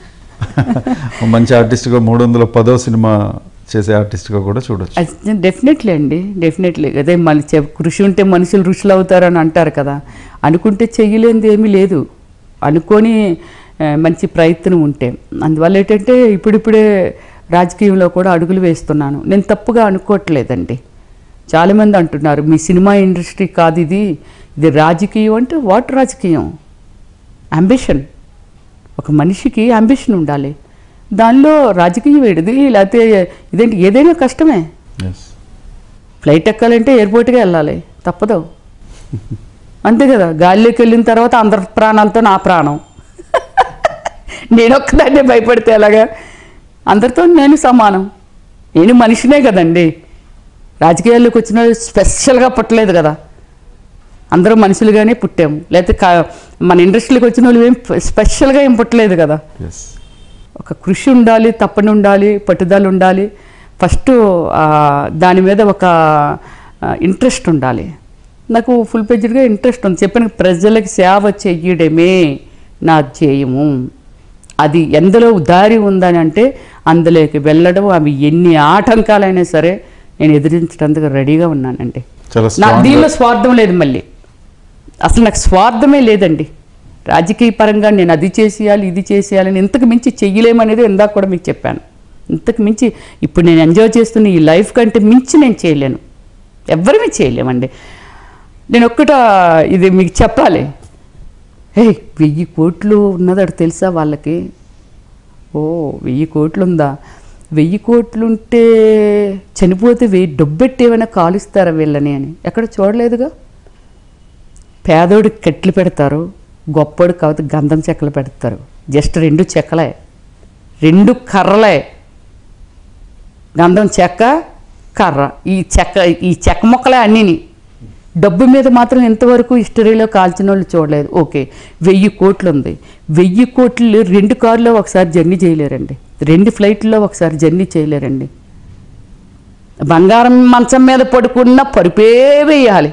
మంచి ఆర్టిస్ట్గా మూడు వందల పదో సినిమా చేసే ఆర్టిస్ట్గా కూడా చూడొచ్చు డెఫినెట్లీ అండి డెఫినెట్లీ అదే మన చె- కృషి ఉంటే మనుషులు ఋషులు అవుతారని అంటారు కదా అనుకుంటే చెయ్యలేనిది ఏమీ లేదు అనుకొని ఆ, మంచి ప్రయత్నం ఉంటే అందువల్ల ఏంటంటే ఇప్పుడిప్పుడే రాజకీయంలో కూడా అడుగులు వేస్తున్నాను నేను తప్పుగా అనుకోవట్లేదండి చాలామంది అంటున్నారు మీ సినిమా ఇండస్ట్రీ కాదు ఇది ఇది రాజకీయం అంటే వాట్ రాజకీయం అంబిషన్ ఒక మనిషికి అంబిషన్ ఉండాలి దానిలో రాజకీయం ఏడిది లేకపోతే ఇదేంటి ఏదైనా కష్టమే ఎస్ ఫ్లైట్ ఎక్కాలంటే ఎయిర్పోర్ట్కి వెళ్ళాలి తప్పదు అంతే కదా గాలిలోకి వెళ్ళిన తర్వాత అందరి ప్రాణాలతో నా ప్రాణం నేను ఒక్కదాన్నే భయపడితే ఎలాగా అందరితో నేను సమానం నేను మనిషినే కదండి రాజకీయాల్లోకి వచ్చిన వాళ్ళు స్పెషల్గా పుట్టలేదు కదా అందరూ మనుషులుగానే పుట్టాము లేకపోతే కా- మన ఇండస్ట్రీకి వచ్చిన వాళ్ళు ఏం స్పెషల్గా ఏం పుట్టలేదు కదా ఎస్ ఒక కృషి ఉండాలి తప్పని ఉండాలి పట్టుదల ఉండాలి ఫస్ట్ ఆ, దాని మీద ఒక ఇంట్రెస్ట్ ఉండాలి నాకు ఫుల్ పేజ్డ్గా ఇంట్రెస్ట్ ఉంది చెప్పిన ప్రజలకు సేవ చెయ్యడమే నా ధ్యేయము అది ఎందులో దారి ఉందని అంటే అందులోకి వెళ్ళడం అవి ఎన్ని ఆటంకాలైనా సరే నేను ఎదిరించడానికి రెడీగా ఉన్నానండి చాలా నా strong దీనిలో స్వార్థం లేదు మళ్ళీ అసలు నాకు స్వార్థమే లేదండి రాజకీయ పరంగా నేను అది చేసేయాలి ఇది చేసేయాలని ఇంతకు మించి చెయ్యలేమనేది ఇందాక కూడా మీకు చెప్పాను ఇంతకు మించి ఇప్పుడు నేను ఎంజాయ్ చేస్తున్న ఈ లైఫ్ కంటే మించి నేను చేయలేను ఎవరిమీ చేయలేమండి నేను ఒక్కట ఇది మీకు చెప్పాలి హే వెయ్యి కోట్లు ఉన్నదట తెలుసా వాళ్ళకి ఓ వెయ్యి కోట్లు ఉందా వెయ్యి కోట్లు ఉంటే చనిపోతే వెయ్యి డబ్బెట్టి ఏమైనా కాలుస్తారా వీళ్ళని అని ఎక్కడ చూడలేదుగా పేదోడికి కట్లు పెడతారు గొప్పోడికి కాకపోతే గంధం చెక్కలు పెడతారు జస్ట్ రెండు చెక్కలే రెండు కర్రలే గంధం చెక్క కర్ర ఈ చెక్క ఈ చెక్క మొక్కలే అన్నీని డబ్బు మీద మాత్రం ఇంతవరకు హిస్టరీలో కాల్చిన వాళ్ళు చూడలేదు ఓకే వెయ్యి కోట్లు ఉంది వెయ్యి కోట్లు రెండు కార్లో ఒకసారి జర్నీ చేయలేరండి రెండు ఫ్లైట్లో ఒకసారి జర్నీ చేయలేరండి బంగారం మంచం మీద పడుకున్న పరుపే వేయాలి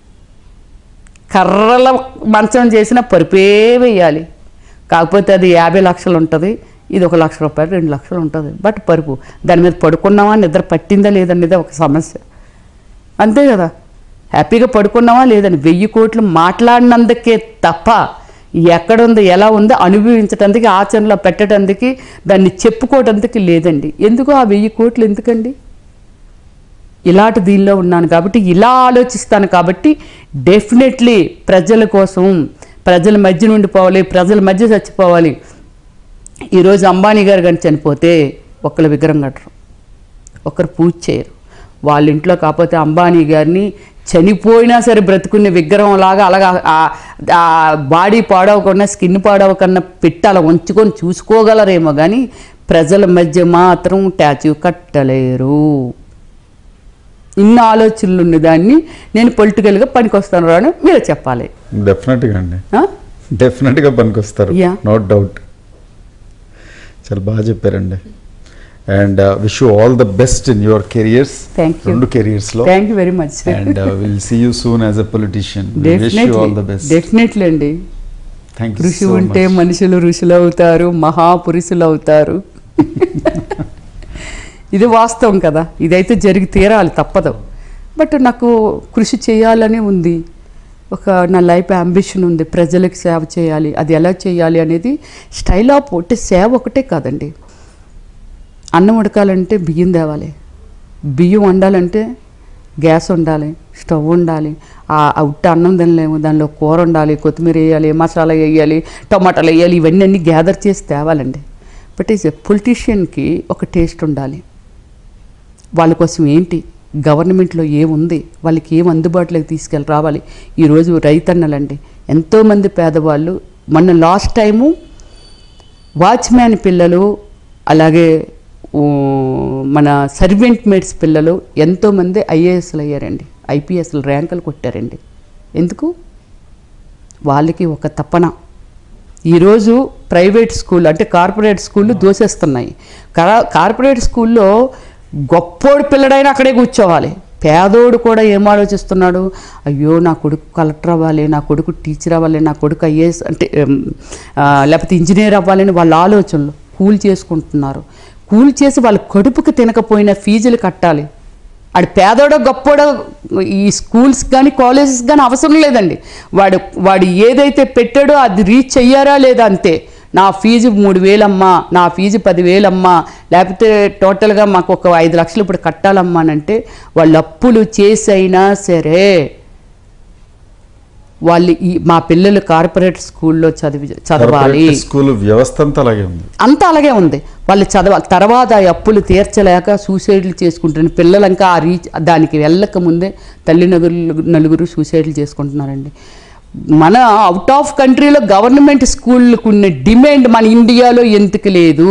కర్రల మంచం చేసిన పరుపే వేయాలి కాకపోతే అది యాభై లక్షలు ఉంటుంది ఇది ఒక లక్ష రూపాయలు రెండు లక్షలు ఉంటుంది బట్ పరుపు దాని మీద పడుకున్నావా నిద్ర పట్టిందా లేదనేది ఒక సమస్య అంతే కదా హ్యాపీగా పడుకున్నావా లేదని వెయ్యి కోట్లు మాట్లాడినందుకే తప్ప ఎక్కడుందో ఎలా ఉందో అనుభవించటానికి ఆచరణలో పెట్టడానికి దాన్ని చెప్పుకోవడానికి లేదండి ఎందుకు ఆ వెయ్యి కోట్లు ఎందుకండి ఇలాంటి దీనిలో ఉన్నాను కాబట్టి ఇలా ఆలోచిస్తాను కాబట్టి డెఫినెట్లీ ప్రజల కోసం ప్రజల మధ్య నుండి పోవాలి ప్రజల మధ్య చచ్చిపోవాలి ఈరోజు అంబానీ గారు కానీ చనిపోతే ఒక్కరు విగ్రహం కట్టరు ఒకరు పూజ చేయరు వాళ్ళ ఇంట్లో కాకపోతే అంబానీ గారిని చనిపోయినా సరే బ్రతుకునే విగ్రహం లాగా అలాగా ఆ- ఆ బాడీ పాడవకుండా స్కిన్ పాడవకుండా పెట్టి అలా ఉంచుకొని చూసుకోగలరేమో కానీ ప్రజల మధ్య మాత్రం ట్యాచూ కట్టలేరు ఇన్ని ఆలోచనలు ఉన్న దాన్ని నేను పొలిటికల్గా పనికొస్తాను రాను మీరే చెప్పాలి డెఫినెట్గా అండి ఆ? డెఫినెట్గా పనికొస్తారు Yeah. నో డౌట్ చాలా బాగా చెప్పారండి and wish you all the best in your careers Thank you. రెండు కెరియర్స్లో thank you very much and will see you soon as a politician wish you all the definitely best definitely అండి thank you ఋషి ఉంటే మనుషులు ఋషులు అవుతారు మహాపురుషులు అవుతారు ఇది వాస్తవం కదా ఇదైతే జరిగి తీరాలి తప్పదు బట్ నాకు కృషి చేయాలని ఉంది ఒక నా లైఫ్ అంబిషన్ ఉంది ప్రజలకు సేవ చేయాలి అది ఎలా చేయాలి అనేది స్టైల్ ఆఫ్ ఒకటి సేవ ఒకటే కాదండి అన్నం ఉడకాలంటే బియ్యం తేవాలి బియ్యం వండాలంటే గ్యాస్ ఉండాలి స్టవ్ ఉండాలి ఆ ఆ ఉట్ట అన్నం తినలేము దానిలో కూర ఉండాలి కొత్తిమీర వేయాలి మసాలా వేయాలి టమాటాలు వేయాలి ఇవన్నీ అన్ని గ్యాదర్ చేసి తేవాలండి బట్ ఈజ్ ఎ పొలిటీషియన్కి ఒక టేస్ట్ ఉండాలి వాళ్ళ కోసం ఏంటి గవర్నమెంట్లో ఏముంది వాళ్ళకి ఏం అందుబాటులోకి తీసుకెళ్ళి రావాలి ఈరోజు రైతన్నలండి ఎంతోమంది పేదవాళ్ళు మొన్న లాస్ట్ టైము వాచ్మ్యాన్ పిల్లలు అలాగే ఊ, మన సర్వెంట్ మేట్స్ పిల్లలు ఎంతోమంది ఐఏఎస్లు అయ్యారండి ఐపీఎస్లు ర్యాంకులు కొట్టారండి ఎందుకు వాళ్ళకి ఒక తపన ఈరోజు ప్రైవేట్ స్కూల్ అంటే కార్పొరేట్ స్కూళ్ళు దోసేస్తున్నాయి కరా- కార్పొరేట్ స్కూల్లో గొప్పోడు పిల్లడైనా అక్కడే కూర్చోవాలి పేదోడు కూడా ఏం ఆలోచిస్తున్నాడు అయ్యో నా కొడుకు కలెక్టర్ అవ్వాలి నా కొడుకు టీచర్ అవ్వాలి నా కొడుకు ఐఏఎస్ అంటే ఉమ్, ఆ, లేకపోతే ఇంజనీర్ అవ్వాలని వాళ్ళ ఆలోచనలు కూల్ చేసుకుంటున్నారు కూల్ చేసి వాళ్ళ కడుపుకి తినకపోయిన ఫీజులు కట్టాలి ఆడు పేదోడో గొప్పోడో ఈ స్కూల్స్ కానీ కాలేజెస్ కానీ అవసరం లేదండి వాడు వాడు ఏదైతే పెట్టాడో అది రీచ్ అయ్యారా లేదా అంతే నా ఫీజు మూడు వేలమ్మా నా ఫీజు పదివేలమ్మా లేకపోతే టోటల్గా మాకు ఒక ఐదు లక్షలు ఇప్పుడు కట్టాలమ్మా అని అంటే వాళ్ళు అప్పులు చేసైనా సరే వాళ్ళు ఈ మా పిల్లలు కార్పొరేట్ స్కూల్లో చదివి చదవాలి కార్పొరేట్ స్కూల్ వ్యవస్థ అంతా అలాగే ఉంది అంతా అలాగే ఉంది వాళ్ళు చదవాలి తర్వాత ఆ అప్పులు తీర్చలేక సూసైడ్లు చేసుకుంటున్న పిల్లలు ఇంకా ఆ రీచ్ దానికి వెళ్ళక ముందే తల్లి నలుగురు నలుగురు సూసైడ్లు చేసుకుంటున్నారండి మన అవుట్ ఆఫ్ కంట్రీలో గవర్నమెంట్ స్కూళ్ళకు ఉన్న డిమాండ్ మన ఇండియాలో ఎందుకు లేదు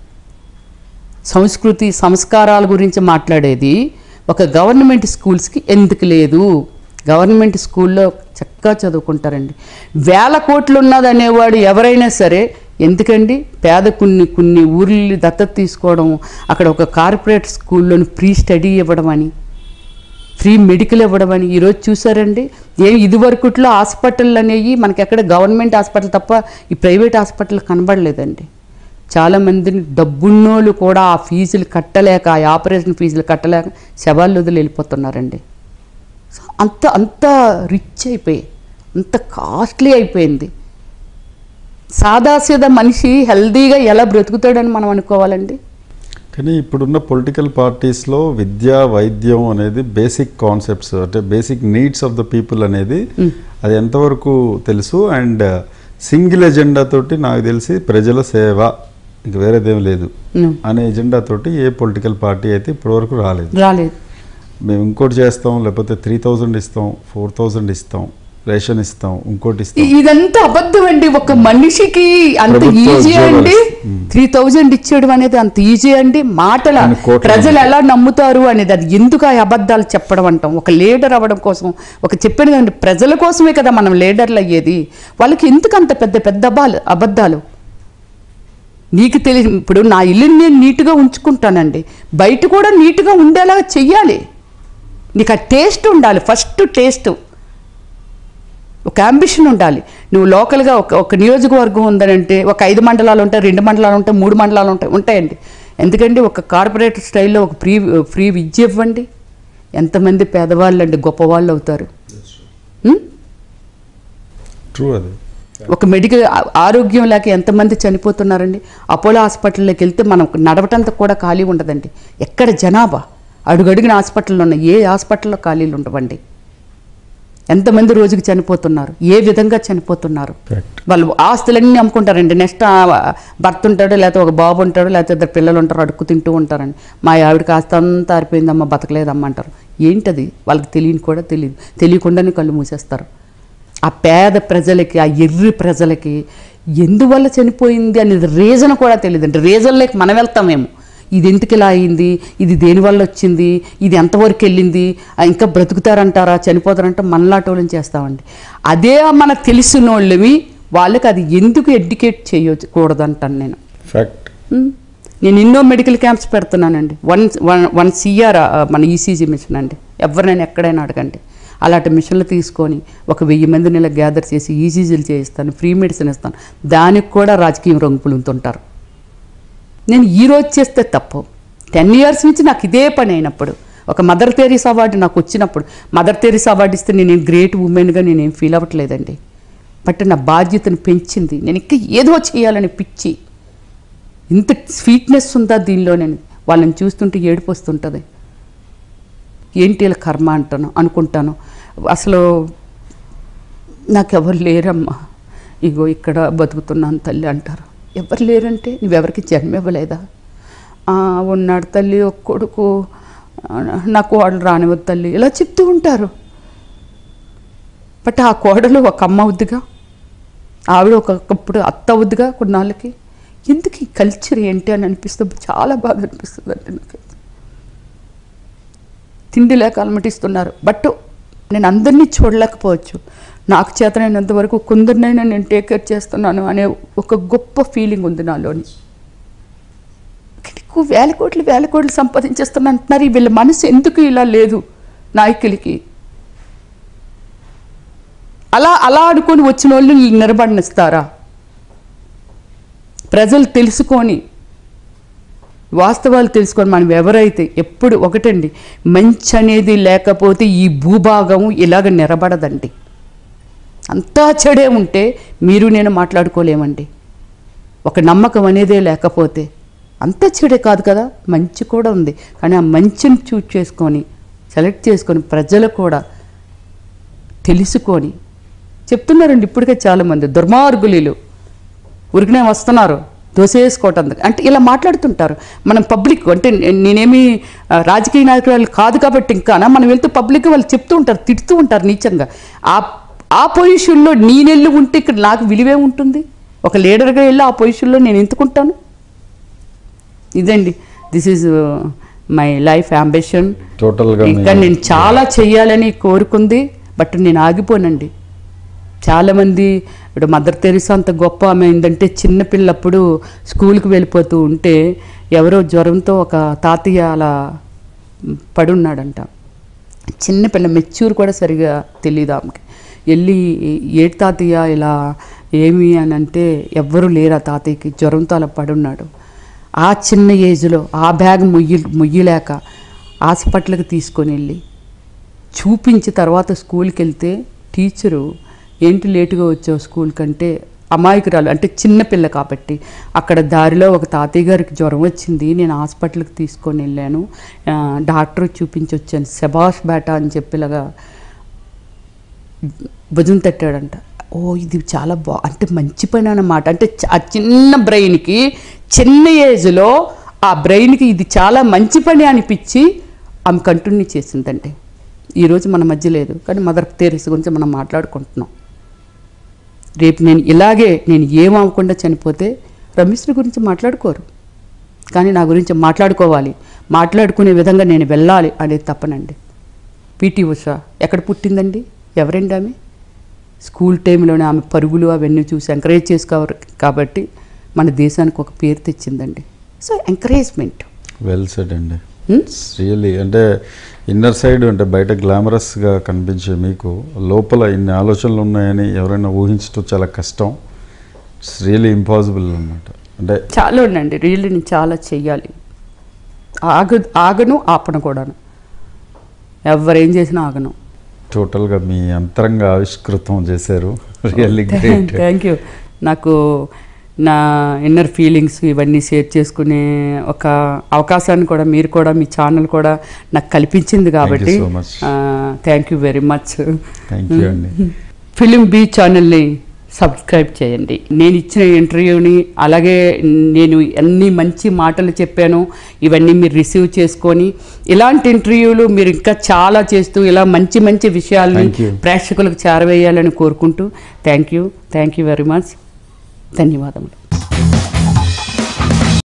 సంస్కృతి సంస్కారాల గురించి మాట్లాడేది ఒక గవర్నమెంట్ స్కూల్స్కి ఎందుకు లేదు గవర్నమెంట్ స్కూల్లో చక్కగా చదువుకుంటారండి వేల కోట్లు ఉన్నదనేవాడు ఎవరైనా సరే ఎందుకండి పేద కొన్ని కొన్ని ఊర్లు దత్తత తీసుకోవడం అక్కడ ఒక కార్పొరేట్ స్కూల్లోని ఫ్రీ స్టడీ ఇవ్వడం అని ఫ్రీ మెడికల్ ఇవ్వడం అని ఈరోజు చూసారండి ఏం ఇదివరకుట్లో హాస్పిటల్ అనేవి మనకి ఎక్కడ గవర్నమెంట్ హాస్పిటల్ తప్ప ఈ ప్రైవేట్ హాస్పిటల్ కనబడలేదండి చాలామందిని డబ్బున్నోళ్ళు కూడా ఆ ఫీజులు కట్టలేక ఆ ఆపరేషన్ ఫీజులు కట్టలేక శవాళ్ళు వదిలి వెళ్ళిపోతున్నారండి సో అంత అంత రిచ్ అయిపోయి అంత కాస్ట్లీ అయిపోయింది సాదాసీదా మనిషి హెల్దీగా ఎలా బ్రతుకుతాడని మనం అనుకోవాలండి కానీ ఇప్పుడున్న పొలిటికల్ పార్టీస్లో విద్య వైద్యం అనేది బేసిక్ కాన్సెప్ట్స్ అంటే basic needs of the people అనేది అది ఎంతవరకు తెలుసు అండ్ సింగిల్ ఎజెండా తోటి నాకు తెలిసి ప్రజల సేవ ఇంక వేరేదేం లేదు ఉమ్, అనే ఎజెండా తోటి ఏ పొలిటికల్ పార్టీ అయితే ఇప్పటివరకు రాలేదు రాలేదు మేము ఇంకోటి చేస్తాం లేకపోతే త్రీ థౌజండ్ ఇస్తాం ఫోర్ థౌజండ్ ఇస్తాం రేషన్ ఇస్తాం ఇంకోటి ఇస్తాం ఇదంతా అబద్ధం అండి ఒక మనిషికి అంత ప్రభుత్వ ఈజీ అండి ఉద్యోగాలు. త్రీ థౌజండ్ ఇచ్చేయడం అనేది అంత ఈజీ అండి మాటల కొన్ని కోట్ల ప్రజలు ఎలా నమ్ముతారు అనేది అది ఎందుకు ఆ అబద్ధాలు చెప్పడం అంటాం ఒక లీడర్ అవ్వడం కోసం ఒక చెప్పాను కదండి ప్రజల కోసమే కదా మనం లీడర్లు అయ్యేది వాళ్ళకి ఎందుకు అంత పెద్ద పెద్ద అబ్బాలు అబద్ధాలు నీకు తెలియ ఇప్పుడు నా ఇల్లుని నేను నీట్గా ఉంచుకుంటానండి బయట కూడా నీట్గా ఉండేలాగా చెయ్యాలి నీకు ఆ టేస్ట్ ఉండాలి ఫస్ట్ టేస్ట్ ఒక అంబిషన్ ఉండాలి నువ్వు లోకల్గా ఒక ఒక నియోజకవర్గం ఉందనంటే ఒక ఐదు మండలాలు ఉంటాయి రెండు మండలాలు ఉంటాయి మూడు మండలాలు ఉంటాయి ఉంటాయండి ఎందుకండి ఒక కార్పొరేట్ స్టైల్లో ఒక ఫ్రీ ఫ్రీ విద్య ఇవ్వండి ఎంతమంది పేదవాళ్ళు అండి గొప్పవాళ్ళు అవుతారు ఉం? ట్రూ అది ఒక మెడికల్ ఆ- ఆరోగ్యం లేక ఎంతమంది చనిపోతున్నారండి అపోలో హాస్పిటల్లోకి వెళ్తే మనం నడవటంత కూడా ఖాళీ ఉండదండి ఎక్కడ జనాభా అడుగడుగున హాస్పిటల్లో ఉన్న ఏ హాస్పిటల్లో ఖాళీలు ఉండవండి ఎంతమంది రోజుకి చనిపోతున్నారు ఏ విధంగా చనిపోతున్నారు కరెక్ట్ వాళ్ళు ఆస్తులన్నీ అమ్ముకుంటారండి నెక్స్ట్ ఆ భర్త ఉంటాడు లేకపోతే ఒక బాబు ఉంటాడు లేకపోతే ఇద్దరు పిల్లలు ఉంటారు అడుక్కు తింటూ ఉంటారండి మా ఆవిడకి ఆస్తి అంతా ఆరిపోయిందమ్మా బతకలేదమ్మా అంటారు ఏంటది వాళ్ళకి తెలియని కూడా తెలియదు తెలియకుండానే కళ్ళు మూసేస్తారు ఆ పేద ప్రజలకి ఆ ఎర్రి ప్రజలకి ఎందువల్ల చనిపోయింది అనేది రీజన్ కూడా తెలియదండి రీజన్లోకి మనం వెళ్తామేమో ఇది ఎందుకు ఇలా అయింది ఇది దేనివల్ల వచ్చింది ఇది ఎంతవరకు వెళ్ళింది ఆ, ఇంకా బ్రతుకుతారంటారా చనిపోతారంటే మనలాటోళ్ళని చేస్తామండి అదే మన తెలిసిన వాళ్ళవి వాళ్ళకి అది ఎందుకు ఎడ్యుకేట్ చేయకూడదంటాను నేను ఫ్యాక్ట్ ఉమ్. నేను ఎన్నో మెడికల్ క్యాంప్స్ పెడుతున్నానండి వన్ వన్ వన్ సిఆర్ మన ఈసీజీ మిషన్ అండి ఎవరినైనా ఎక్కడైనా అడగండి అలాంటి మిషన్లు తీసుకొని ఒక వెయ్యి మందిని ఇలా గ్యాదర్ చేసి ఈసీజీలు చేయిస్తాను ఫ్రీ మెడిసిన్ ఇస్తాను దానికి కూడా రాజకీయం రంగుపులుతుంటారు నేను ఈ రోజు చేస్తే తప్పు టెన్ ఇయర్స్ నుంచి నాకు ఇదే పని అయినప్పుడు ఒక మదర్ తెరీస్ అవార్డు నాకు వచ్చినప్పుడు మదర్ తెరీస్ అవార్డు ఇస్తే నేను గ్రేట్ ఉమెన్గా నేనేం ఫీల్ అవ్వట్లేదండి బట్ నా బాధ్యతను పెంచింది నేను ఇంకా ఏదో చేయాలని పిచ్చి ఇంత స్వీట్నెస్ ఉందా దీనిలో నేను వాళ్ళని చూస్తుంటే ఏడుపు వస్తుంటుంది ఏంటి ఇలా కర్మ అంటాను అనుకుంటాను అసలు నాకెవరు లేరమ్మా ఇగో ఇక్కడ బతుకుతున్నాను తల్లి అంటారు ఎవరు లేరంటే నువ్వెవరికి జన్మ ఇవ్వలేదా "ఆ, ఉన్నాడు తల్లి ఒక కొడుకు ఆ, నా కోడలు రానివద్దు తల్లి ఇలా చెప్తూ ఉంటారు బట్ ఆ కోడలు ఒక అమ్మ అవుద్దిగా ఆవిడ ఒకప్పుడు అత్త అవుద్దిగా కొన్నాళ్ళకి ఎందుకు ఈ కల్చర్ ఏంటి అని అనిపిస్తుంది చాలా బాగా అనిపిస్తుంది అండి నాకు తిండి లేక అలమటిస్తున్నారు బట్ నేను అందరినీ చూడలేకపోవచ్చు నాకు చేతనైనంత వరకు కొందరినైనా నేను టేక్ కేర్ చేస్తున్నాను అనే ఒక గొప్ప ఫీలింగ్ ఉంది నాలోని ఎక్కువ వేల కోట్లు వేల కోట్లు సంపాదించేస్తున్నా అంటున్నారు ఈ వీళ్ళ మనసు ఎందుకు ఇలా లేదు నాయకులకి అలా అలా అనుకొని వచ్చిన వాళ్ళు నిలబడినిస్తారా ప్రజలు తెలుసుకొని వాస్తవాలు తెలుసుకొని మనం ఎవరైతే ఎప్పుడు ఒకటండి మంచి అనేది లేకపోతే ఈ భూభాగం ఇలాగ నిలబడదండి అంతా చెడే ఉంటే మీరు నేను మాట్లాడుకోలేమండి ఒక నమ్మకం అనేదే లేకపోతే అంత చెడే కాదు కదా మంచి కూడా ఉంది కానీ ఆ మంచిని చూజ్ చేసుకొని సెలెక్ట్ చేసుకొని ప్రజలు కూడా తెలుసుకొని చెప్తున్నారండి ఇప్పటికే చాలామంది దుర్మార్గులీలు ఉరికినే వస్తున్నారు దోసేసుకోవటం అంటే ఇలా మాట్లాడుతుంటారు మనం పబ్లిక్ అంటే నే- నేనేమి ఆ, రాజకీయ నాయకురాలు కాదు కాబట్టి ఇంకానా మనం వెళ్తే పబ్లిక్ వాళ్ళు చెప్తూ ఉంటారు తిడుతూ ఉంటారు నీచంగా ఆ ఆ పొజిషన్లో నేనెళ్ళి ఉంటే ఇక్కడ నాకు విలువే ఉంటుంది ఒక లీడర్గా వెళ్ళి ఆ పొజిషన్లో నేను ఎందుకుంటాను ఇదండి this is my life ambition టోటల్గా మీ- ఇంకా నేను చాలా చెయ్యాలని కోరుకుంది బట్ నేను ఆగిపోనండి చాలామంది ఇప్పుడు మదర్ తెరిసా అంత గొప్ప ఆమె ఏంటంటే చిన్నపిల్లప్పుడు స్కూల్కి వెళ్ళిపోతూ ఉంటే ఎవరో జ్వరంతో ఒక తాతయ్య అలా పడున్నాడంట చిన్నపిల్ల మెచ్యూర్ కూడా సరిగా తెలియదు ఆమెకి వెళ్ళి ఏటి తాతయ్య ఇలా ఏమి అని అంటే ఎవ్వరూ లేరు ఆ తాతయ్యకి జ్వరంతో అలా పడున్నాడు ఆ చిన్న ఏజ్లో ఆ బ్యాగ్ ముయ్యి ముయ్యలేక హాస్పిటల్కి తీసుకొని వెళ్ళి చూపించి తర్వాత స్కూల్కి వెళ్తే టీచరు ఏంటి లేటుగా వచ్చావు స్కూల్ కంటే అమాయకురాలు అంటే చిన్నపిల్ల కాబట్టి అక్కడ దారిలో ఒక తాతయ్య గారికి జ్వరం వచ్చింది నేను హాస్పిటల్కి తీసుకొని వెళ్ళాను ఆ, డాక్టర్ చూపించి వచ్చాను శబాష్ బేటా అని చెప్పేలాగా భుజం తట్టాడంట ఓ ఇది చాలా బా అంటే మంచి పని అన్నమాట అంటే చ- ఆ చిన్న బ్రెయిన్కి చిన్న ఏజ్లో ఆ బ్రెయిన్కి ఇది చాలా మంచి పని అనిపించి ఆమె కంటిన్యూ చేసిందంటే ఈరోజు మన మధ్య లేదు కానీ మదర్ తెరీస్ గురించి మనం మాట్లాడుకుంటున్నాం రేపు నేను ఇలాగే నేను ఏమవకుండా చనిపోతే రమేష్ని గురించి మాట్లాడుకోరు కానీ నా గురించి మాట్లాడుకోవాలి మాట్లాడుకునే విధంగా నేను వెళ్ళాలి అనేది తప్పనండి పిటి ఉష ఎక్కడ పుట్టిందండి ఎవరండి ఆమె స్కూల్ టైంలోనే ఆమె పరుగులు అవన్నీ చూసి ఎంకరేజ్ చేసుకోవాలి కాబట్టి మన దేశానికి ఒక పేరు తెచ్చిందండి సో ఎంకరేజ్మెంట్ వెల్ సెడ్ అండి రియల్లీ అంటే ఇన్నర్ సైడ్ అంటే బయట గ్లామరస్గా కనిపించే మీకు లోపల ఇన్ని ఆలోచనలు ఉన్నాయని ఎవరైనా ఊహించడం చాలా కష్టం ఇట్స్ రియల్లీ ఇంపాసిబుల్ అనమాట అంటే చాలా ఉండండి రియల్లీ నేను చాలా చెయ్యాలి ఆగ ఆగను ఆపను కూడాను ఎవరేం చేసినా ఆగను టోటల్గా మీ అంతరంగా ఆవిష్కృతం చేశారు రియల్లీ గ్రేట్ థ్యాంక్ యూ నాకు నా ఇన్నర్ ఫీలింగ్స్ ఇవన్నీ షేర్ చేసుకునే ఒక అవకాశాన్ని కూడా మీరు కూడా మీ ఛానల్ కూడా నాకు కల్పించింది కాబట్టి so much. Thank you very much thank you అండి ఫిలిం బీ ఛానల్ని సబ్స్క్రైబ్ చేయండి నేను ఇచ్చిన ఇంటర్వ్యూని అలాగే నేను ఎన్ని మంచి మాటలు చెప్పాను ఇవన్నీ మీరు రిసీవ్ చేసుకొని ఇలాంటి ఇంటర్వ్యూలు మీరు ఇంకా చాలా చేస్తూ ఇలా మంచి మంచి విషయాల్ని Thank you. ప్రేక్షకులకు చేరవేయాలని కోరుకుంటూ thank you thank you very much ధన్యవాదములు